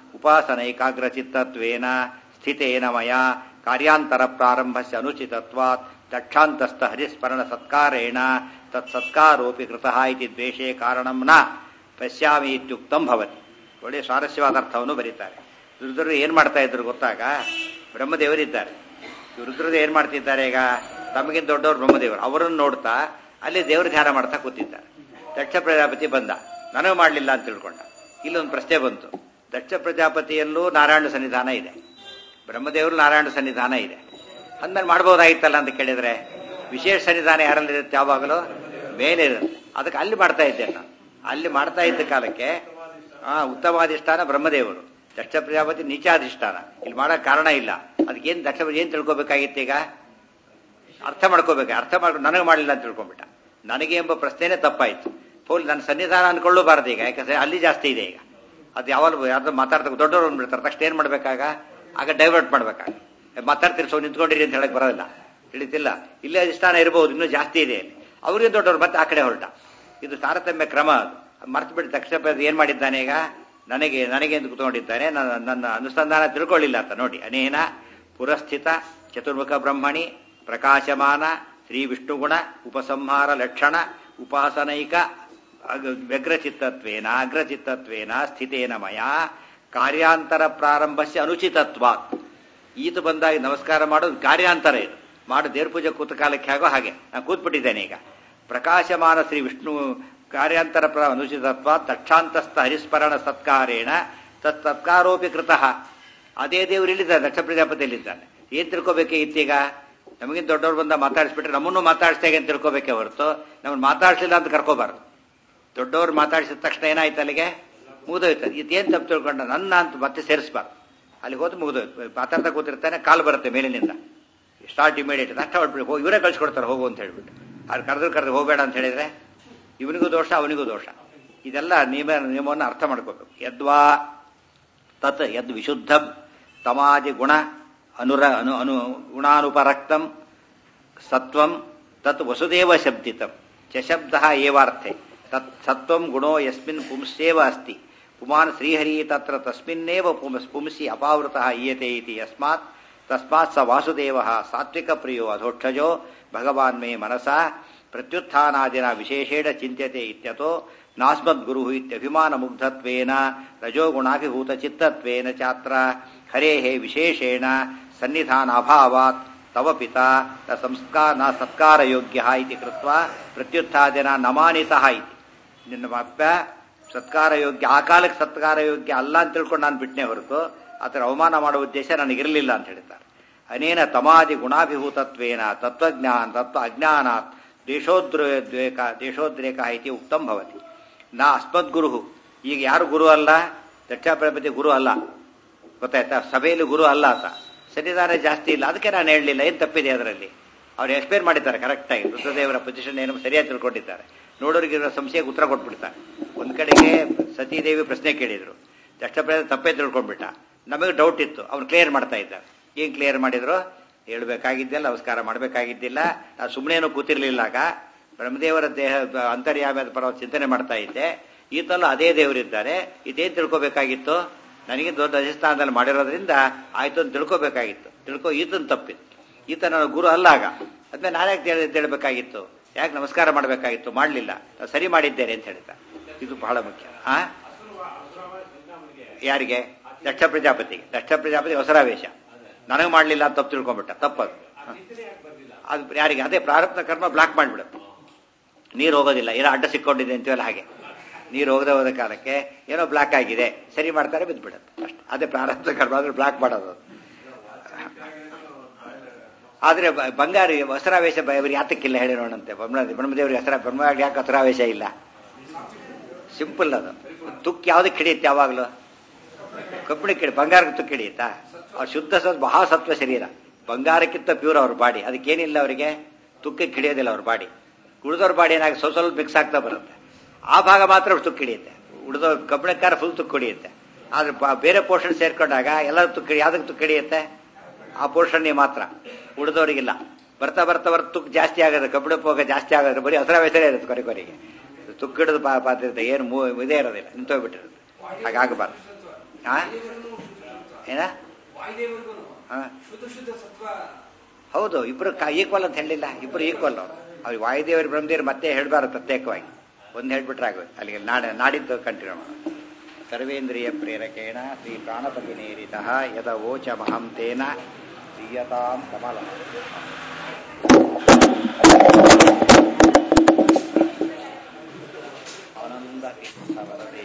ಉಪಾಸನೈಕಾಗ್ರಚಿತ್ತತ್ವೇನ ಸ್ಥಿತೇನ ಮಯ ಕಾರ್ಯಾಂತರ ಪ್ರಾರಂಭಸ್ಯ ಅನುಚಿತತ್ವಾತ್ ದಕ್ಷಾಂತಸ್ಥ ಹರಿಸ್ಮರಣ ಸತ್ಕಾರೇಣ ತತ್ಸತ್ಕಾರೋಪಿ ಕೃತಃ ಇತಿ ದ್ವೇಷೇ ಕಾರಣಂ ನ ಪಶ್ಯಾಮಿ ಇತ್ಯುಕ್ತಂ ಭವತಿ ಒಳ್ಳೆಯ ಸ್ವಾರಸ್ಯವಾದ ಅರ್ಥವನ್ನು ಬರೀತಾರೆ ರುದ್ರರು ಏನ್ ಮಾಡ್ತಾ ಇದ್ರು ಗೊತ್ತಾಗ ಬ್ರಹ್ಮದೇವರಿದ್ದಾರೆ ರುದ್ರರು ಏನ್ ಮಾಡ್ತಿದ್ದಾರೆ ಈಗ ತಮಗಿಂತ ದೊಡ್ಡವರು ಬ್ರಹ್ಮದೇವರು ಅವರನ್ನು ನೋಡ್ತಾ ಅಲ್ಲಿ ದೇವ್ರ ಧ್ಯಾನ ಮಾಡ್ತಾ ಕೂತಿದ್ದಾರೆ ದಕ್ಷ ಪ್ರಜಾಪತಿ ಬಂದ ನನಗೆ ಮಾಡಲಿಲ್ಲ ಅಂತ ತಿಳ್ಕೊಂಡ ಇಲ್ಲೊಂದು ಪ್ರಶ್ನೆ ಬಂತು ದಕ್ಷ ಪ್ರಜಾಪತಿಯಲ್ಲೂ ನಾರಾಯಣ ಸನ್ನಿಧಾನ ಇದೆ ಬ್ರಹ್ಮದೇವರು ನಾರಾಯಣ ಸನ್ನಿಧಾನ ಇದೆ ಅಂದ್ಮೇಲೆ ಮಾಡ್ಬೋದಾಗಿತ್ತಲ್ಲ ಅಂತ ಕೇಳಿದ್ರೆ ವಿಶೇಷ ಸನ್ನಿಧಾನ ಯಾರಲ್ಲಿರುತ್ತೆ ಯಾವಾಗಲೂ ಮೇಲೆ ಇರುತ್ತೆ ಅದಕ್ಕೆ ಅಲ್ಲಿ ಮಾಡ್ತಾ ಇದ್ದೆ ನಾನು ಅಲ್ಲಿ ಮಾಡ್ತಾ ಇದ್ದ ಕಾಲಕ್ಕೆ ಆ ಉತ್ತಮಾಧಿಷ್ಠಾನ ಬ್ರಹ್ಮದೇವರು ದಕ್ಷ ಪ್ರಜಾಪತಿ ನೀಚಾಧಿಷ್ಠಾನ ಇಲ್ಲಿ ಮಾಡೋ ಕಾರಣ ಇಲ್ಲ ಅದಕ್ಕೇನು ದಕ್ಷ ಏನ್ ತಿಳ್ಕೊಬೇಕಾಗಿತ್ತು ಈಗ ಅರ್ಥ ಮಾಡ್ಕೋಬೇಕು ಅರ್ಥ ಮಾಡ್ಕೊಂಡು ನನಗೆ ಮಾಡಲಿಲ್ಲ ಅಂತ ತಿಳ್ಕೊಂಡ್ಬಿಟ್ಟ ನನಗೆ ಎಂಬ ಪ್ರಶ್ನೆನೇ ತಪ್ಪಾಯ್ತು ಪೋಲ್ ನನ್ನ ಸನ್ನಿಧಾನ ಅನ್ಕೊಳ್ಳಬಾರ್ದು ಈಗ ಯಾಕಂದ್ರೆ ಅಲ್ಲಿ ಜಾಸ್ತಿ ಇದೆ ಈಗ ಅದು ಯಾವಾಗ ಯಾರ್ದು ಮಾತಾಡ್ತಾ ದೊಡ್ಡವರು ಅಂದ್ಬಿಡ್ತಾರೆ ತಕ್ಷಣ ಏನ್ ಮಾಡ್ಬೇಕಾಗ ಆಗ ಡೈವರ್ಟ್ ಮಾಡ್ಬೇಕಾಗ ಮಾತಾಡ್ತೀರಿ ಸೊ ನಿಂತ್ಕೊಂಡಿರಿ ಅಂತ ಹೇಳಕ್ ಬರೋದಿಲ್ಲ ತಿಳಿತಿಲ್ಲ ಇಲ್ಲೇ ಅಧಿಷ್ಠಾನ ಇರಬಹುದು ಇನ್ನೂ ಜಾಸ್ತಿ ಇದೆ ಅಲ್ಲಿ ಅವ್ರಿಗೆ ದೊಡ್ಡವರು ಮತ್ತೆ ಆ ಕಡೆ ಹೊರಟ ಇದು ತಾರತಮ್ಯ ಕ್ರಮ ಅದು ಮರ್ತು ಬಿಟ್ಟು ದಕ್ಷಿಣ ಏನ್ ಮಾಡಿದ್ದಾನೆ ಈಗ ನನಗೆ ನನಗೆ ಎಂದು ಕುತ್ಕೊಂಡಿದ್ದಾನೆ ನನ್ನ ನನ್ನ ಅನುಸಂಧಾನ ತಿಳ್ಕೊಳ್ಳಿಲ್ಲ ಅಂತ ನೋಡಿ ಅನೇನ ಪುರಸ್ಥಿತ ಚತುರ್ಮುಖ ಬ್ರಹ್ಮಣಿ ಪ್ರಕಾಶಮಾನ ಶ್ರೀ ವಿಷ್ಣುಗುಣ ಉಪಸಂಹಾರ ಲಕ್ಷಣ ಉಪಾಸನೈಕ ವ್ಯಗ್ರಚಿತ್ತತ್ವೇನ ಅಗ್ರಚಿತ್ತತ್ವೇನ ಸ್ಥಿತೇನ ಮಯ ಕಾರ್ಯಾಂತರ ಪ್ರಾರಂಭಸ್ಯ ಅನುಚಿತತ್ವಾತ್ ಈತ ಬಂದಾಗ ನಮಸ್ಕಾರ ಮಾಡೋದು ಕಾರ್ಯಾಂತರ ಇದು ಮಾಡು ದೇವ್ರ ಪೂಜೆ ಕೂತ ಕಾಲಕ್ಕೆ ಆಗೋ ಹಾಗೆ ನಾನು ಕೂತ್ಬಿಟ್ಟಿದ್ದೇನೆ ಈಗ ಪ್ರಕಾಶಮಾನ ಶ್ರೀ ವಿಷ್ಣು ಕಾರ್ಯಾಂತರ ಪ್ರ ಅನುಚಿತತ್ವ ತಕ್ಷಾಂತಸ್ಥ ಹರಿಸ್ಮರಣ ಸತ್ಕಾರೇಣ ತತ್ ಸತ್ಕಾರೋಪಿ ಕೃತಃ ಅದೇ ದೇವರು ಇಲ್ಲಿದ್ದಾನೆ ದಕ್ಷ ಪ್ರಜಾಪತಿಯಲ್ಲಿದ್ದಾನೆ ಏನ್ ತಿಳ್ಕೊಬೇಕೆ ಇತ್ತೀಗ ನಮಗಿಂತ ದೊಡ್ಡವ್ರು ಬಂದ ಮಾತಾಡಿಸ್ಬಿಟ್ರೆ ನಮ್ಮನ್ನು ಮಾತಾಡಿಸ್ತಾಗೆ ಅಂತ ತಿಳ್ಕೊಬೇಕೆ ಹೊರತು ನಮ್ಮನ್ನು ಮಾತಾಡಿಸಿಲ್ಲ ಅಂತ ಕರ್ಕೋಬಾರ್ದು ದೊಡ್ಡವ್ರು ಮಾತಾಡಿಸಿದ ತಕ್ಷಣ ಏನಾಯ್ತು ಅಲ್ಲಿಗೆ ಮುಗಿದೋಯ್ತು ಇದೇನು ತಪ್ಪು ತಿಳ್ಕೊಂಡ ನನ್ನ ಅಂತ ಮತ್ತೆ ಸೇರಿಸಬಾರ್ದು ಅಲ್ಲಿಗೆ ಹೋದ್ರೆ ಮುಗಿದೋಯ್ತು ಮಾತಾಡ್ತಾ ಕೂತಿರ್ತಾನೆ ಕಾಲು ಬರುತ್ತೆ ಮೇಲಿನಿಂದ ಸ್ಟಾರ್ಟ್ ಇಮಿಡಿಯೇಟ್ ಅಷ್ಟ ಹೊಟ್ಬಿಟ್ಟು ಹೋಗಿ ಇವರೇ ಕಳ್ಸಿಕೊಡ್ತಾರೆ ಹೋಗು ಅಂತ ಹೇಳ್ಬಿಟ್ಟು ಅವ್ರು ಕರೆದ್ರೆ ಕರೆದ್ರೆ ಹೋಗಬೇಡ ಅಂತ ಹೇಳಿದ್ರೆ ಇವನಿಗೂ ದೋಷ ಅವನಿಗೂ ದೋಷ ಇದೆಲ್ಲ ನಿಯಮ ನಿಯಮವನ್ನು ಅರ್ಥ ಮಾಡ್ಕೋಬೇಕು ಯದ್ವಾ ತತ್ ಯದ್ ವಿಶುದ್ಧಂ ತಮಾದಿ ಗುಣ ಅನುರ ಅನು ಅನು ಗುಣಾನುಪರಕ್ತಂ ಸತ್ವಂ ತತ್ ವಸುದೇವ ಶಬ್ದಿತಂ ಚ ಶಬ್ದ ಏವಾರ್ಥೆ ತತ್ ಸತ್ವಂ ಗುಣೋ ಯಸ್ಮಿನ್ ಪುಂಸ್ಯೇವ ಅಸ್ತಿ ಪುಮಾನ್ ಶ್ರೀಹರಿ ತತ್ರ ತಸ್ಮಿನ್ನೇವ ಪುಂಸ್ ಪುಂಸಿ ಅಪಾವೃತ ಈಯತೆ ಇತಿ ಯಸ್ಮಾತ್ ತಸ್ಮಾತ್ ಸ ವಾಸುದೇವ ಸಾತ್ವಿಕ ಪ್ರಿಯೋ ಅಧೋಕ್ಷಜೋ ಭಗವಾನ್ ಮೇ ಮನಸ ಪ್ರತ್ಯುತ್ಥಾನಾದಿನ ವಿಶೇಷೇಣ ಚಿಂತ್ಯತೆ ಇತ್ಯತೋ ನಾಸ್ಮದ್ಗುರು ಇತ್ಯಭಿಮಾನ ಮುಗ್ಧತ್ವೇನ ರಜೋಗುಣಾಭಿಭೂತ ಚಿತ್ತತ್ವೇನ ಚಾತ್ರ ಹರೇಃ ವಿಶೇಷೇಣ ಸನ್ನಿಧಾನಾಭಾವಾತ್ ತವ ಪಿತಾ ನ ಸಂಸ್ಕಾರ ನ ಸತ್ಕಾರ ಯೋಗ್ಯ ಇತಿ ಕೃತ್ವ ಪ್ರತ್ಯುತ್ಥಾದಿನ ನಮಾನಿತಃ ಇತಿ ನಿನ್ನ ಅಪ್ಪ ಸತ್ಕಾರ ಯೋಗ್ಯ ಆ ಕಾಲಕ್ಕೆ ಸತ್ಕಾರ ಯೋಗ್ಯ ಅಲ್ಲ ಅಂತ ತಿಳ್ಕೊಂಡು ನಾನು ಬಿಟ್ಟನೆ ಹೊರತು ಆತರ ಅವಮಾನ ಮಾಡುವ ಉದ್ದೇಶ ನನಗಿರಲಿಲ್ಲ ಅಂತ ಹೇಳ್ತಾರೆ ಅನೇನ ತಮಾದಿ ಗುಣಾಭಿಭೂತತ್ವೇನ ತತ್ವಜ್ಞಾನ ತತ್ವ ಅಜ್ಞಾನಾತ್ ದೇಶೋದ್ರೇಕ ದೇಶೋದ್ರೇಕ ಇತಿ ಉಕ್ತಂ ಭವತಿ ನಾ ಅಸ್ಮದ್ಗುರು ಈಗ ಯಾರು ಗುರು ಅಲ್ಲ ದಕ್ಷಾಪ್ರಪತಿ ಗುರು ಅಲ್ಲ ಗೊತ್ತಾಯ್ತಾ ಸಭೆಯಲ್ಲಿ ಗುರು ಅಲ್ಲ ಆತ ಸನ್ನಿಧಾನ ಜಾಸ್ತಿ ಇಲ್ಲ ಅದಕ್ಕೆ ನಾನು ಹೇಳಲಿಲ್ಲ ಏನು ತಪ್ಪಿದೆ ಅದರಲ್ಲಿ ಅವ್ರು ಎಕ್ಸ್ಪ್ಲೇನ್ ಮಾಡಿದ್ದಾರೆ ಕರೆಕ್ಟಾಗಿ ರುದ್ರದೇವರ ಪೊಸಿಷನ್ ಏನು ಸರಿಯಾಗಿ ತಿಳ್ಕೊಂಡಿದ್ದಾರೆ ನೋಡೋರಿಗೆ ಸಂಶಯಕ್ಕೆ ಉತ್ತರ ಕೊಟ್ಬಿಡ್ತಾರೆ ಒಂದ್ ಕಡೆಗೆ ಸತೀದೇವಿ ಪ್ರಶ್ನೆ ಕೇಳಿದ್ರು ದಕ್ಷಪ್ರಭ ತಪ್ಪೇ ತಿಳ್ಕೊಂಡ್ಬಿಟ್ಟ ನಮಗೆ ಡೌಟ್ ಇತ್ತು ಅವ್ರು ಕ್ಲಿಯರ್ ಮಾಡ್ತಾ ಇದ್ದಾರೆ ಏನ್ ಕ್ಲಿಯರ್ ಮಾಡಿದ್ರು ಹೇಳ್ಬೇಕಾಗಿದ್ದಿಲ್ಲ ನಮಸ್ಕಾರ ಮಾಡಬೇಕಾಗಿದ್ದಿಲ್ಲ ನಾನು ಸುಮ್ಮನೇನು ಕೂತಿರ್ಲಿಲ್ಲಾಗ ಬ್ರಹ್ಮದೇವರ ದೇಹ ಅಂತರ್ಯಾಮದ ಪರ ಚಿಂತನೆ ಮಾಡ್ತಾ ಇದ್ದೆ ಈತಲ್ಲೂ ಅದೇ ದೇವರಿದ್ದಾರೆ ಇದೇನ್ ತಿಳ್ಕೊಬೇಕಾಗಿತ್ತು ನನಗೆ ದೊಡ್ಡ ಅಧಿಷ್ಠಾನದಲ್ಲಿ ಮಾಡಿರೋದ್ರಿಂದ ಆಯ್ತು ಅಂತ ತಿಳ್ಕೊಬೇಕಾಗಿತ್ತು ತಿಳ್ಕೊ ಈತನ ತಪ್ಪಿತ್ತು ಈತ ನನ್ನ ಗುರು ಅಲ್ಲ ಆಗ ಅದ್ಮೇಲೆ ನಾನು ಯಾಕೆ ತಿಳ್ಬೇಕಾಗಿತ್ತು ಯಾಕೆ ನಮಸ್ಕಾರ ಮಾಡಬೇಕಾಗಿತ್ತು ಮಾಡಲಿಲ್ಲ ಸರಿ ಮಾಡಿದ್ದೇನೆ ಅಂತ ಹೇಳ್ತಾರೆ ಇದು ಬಹಳ ಮುಖ್ಯ ಆ ಯಾರಿಗೆ ದಕ್ಷ ಪ್ರಜಾಪತಿಗೆ ದಕ್ಷ ಪ್ರಜಾಪತಿ ಹೊಸರಾವೇಶ ನನಗೆ ಮಾಡಲಿಲ್ಲ ಅಂತ ತಪ್ಪು ತಿಳ್ಕೊಂಡ್ಬಿಟ್ಟ ತಪ್ಪದು ಅದು ಯಾರಿಗೆ ಅದೇ ಪ್ರಾರಬ್ಧ ಕರ್ಮ ಬ್ಲಾಕ್ ಮಾಡಿಬಿಡುತ್ತೆ ನೀರು ಹೋಗೋದಿಲ್ಲ ಏನೋ ಅಡ್ಡ ಸಿಕ್ಕೊಂಡಿದೆ ಅಂತೀವಲ್ಲ ಹಾಗೆ ನೀರು ಹೋಗದೆ ಹೋದ ಕಾಲಕ್ಕೆ ಏನೋ ಬ್ಲಾಕ್ ಆಗಿದೆ ಸರಿ ಮಾಡ್ತಾರೆ ಬಿದ್ದುಬಿಡುತ್ತೆ ಅಷ್ಟೇ ಅದೇ ಪ್ರಾರಬ್ಧ ಕರ್ಮ ಆದ್ರೆ ಬ್ಲಾಕ್ ಮಾಡೋದು ಆದ್ರೆ ಬಂಗಾರ ಹೊಸರಾವೇಶ ಇವ್ರಿಗೆ ಯಾತಕ್ಕಿಲ್ಲ ಹೇಳಿ ನೋಡಂತೆ ಬ್ರಹ್ಮದೇವರಿಗೆ ಹೆಸರ ಬ್ರಹ್ಮ ಯಾಕೆ ಹೊಸರಾವೇಶ ಇಲ್ಲ ಸಿಂಪಲ್ ಅದು ತುಕ್ ಯಾವ್ದಕ್ಕೆ ಹಿಡಿಯುತ್ತೆ ಯಾವಾಗಲೂ ಕಬ್ಬಿಣಕ್ಕೆ ಹಿಡಿ ಬಂಗಾರಕ್ಕೆ ತುಕ್ಕು ಹಿಡಿಯುತ್ತಾ ಅವ್ರು ಶುದ್ಧ ಸತ್ ಮಹಾ ಸತ್ವ ಶರೀರ ಬಂಗಾರಕ್ಕಿಂತ ಪ್ಯೂರ್ ಅವ್ರ ಬಾಡಿ ಅದಕ್ಕೇನಿಲ್ಲ ಅವರಿಗೆ ತುಕ್ಕಕ್ಕೆ ಹಿಡಿಯೋದಿಲ್ಲ ಅವ್ರ ಬಾಡಿ ಉಳಿದವ್ರ ಬಾಡಿ ಏನಾಗಿ ಸ್ವಲ್ಪ ಸ್ವಲ್ಪ ಮಿಕ್ಸ್ ಆಗ್ತಾ ಬರುತ್ತೆ ಆ ಭಾಗ ಮಾತ್ರ ತುಕ್ಕು ಹಿಡಿಯುತ್ತೆ ಉಳಿದ ಕಬ್ಬಿಣಕಾರ ಫುಲ್ ತುಕ್ಕು ಹಿಡಿಯುತ್ತೆ ಆದ್ರೆ ಬ- ಬೇರೆ ಪೋರ್ಷನ್ ಸೇರ್ಕೊಂಡಾಗ ಎಲ್ಲ ತುಕ್ಕು ಯಾವ್ದಕ್ಕೆ ತುಕ್ಕು ಹಿಡಿಯುತ್ತೆ ಆ ಪೋರ್ಷನ್ನೇ ಮಾತ್ರ ಉಳಿದವರಿಗಿಲ್ಲ ಬರ್ತಾ ಬರ್ತಾ ಬರ್ತಾ ತುಕ್ಕು ಜಾಸ್ತಿ ಆಗೋದು ಕಬ್ಬಿಣ ಹೋಗ ಜಾಸ್ತಿ ಆಗೋದ್ರೆ ಬರೀ ಹಸಿರ ಹೆಸರೇ ಇರುತ್ತೆ ಕೊನೆ ಕೊನೆಗೆ ತುಕ್ಕು ಹಿಡಿದು ಪಾ ಪಾತ್ರ ಏನು ಮೂ ಇದೇ ಇರೋದಿಲ್ಲ ನಿಂತೋಗ್ಬಿಟ್ಟಿರುತ್ತೆ ಹಾಗಾಗಬಾರ್ದು ಹಾ ಏನ ಹಾ ಶುದ್ಧ ಶುದ್ಧ ಸತ್ವ ಹೌದು ಇಬ್ರು ಈಕ್ವಲ್ ಅಂತ ಹೇಳಿಲ್ಲ ಇಬ್ರು ಈಕ್ವಲ್ ಅವ್ರಿಗೆ ವಾಯುದೇವರು ಬ್ರಹ್ಮದೇವರು ಮತ್ತೆ ಹೇಳ್ಬಾರ್ದು ಪ್ರತ್ಯೇಕವಾಗಿ ಒಂದು ಹೇಳ್ಬಿಟ್ರೆ ಆಗೋದು ಅಲ್ಲಿಗೆ ನಾಡ ನಾಡಿದ್ದು ಕಂಟಿನ್ಯೂ ಮಾಡೋದು ಸರ್ವೇಂದ್ರಿಯ ಪ್ರೇರಕೇಣ ಶ್ರೀ ಪ್ರಾಣಪತಿ ನೇರಿತ ಯದ ವೋಚ ಮಹಂ ತೇನ ದೀಯತಾಂ ಕಮಲ ಆನಂದ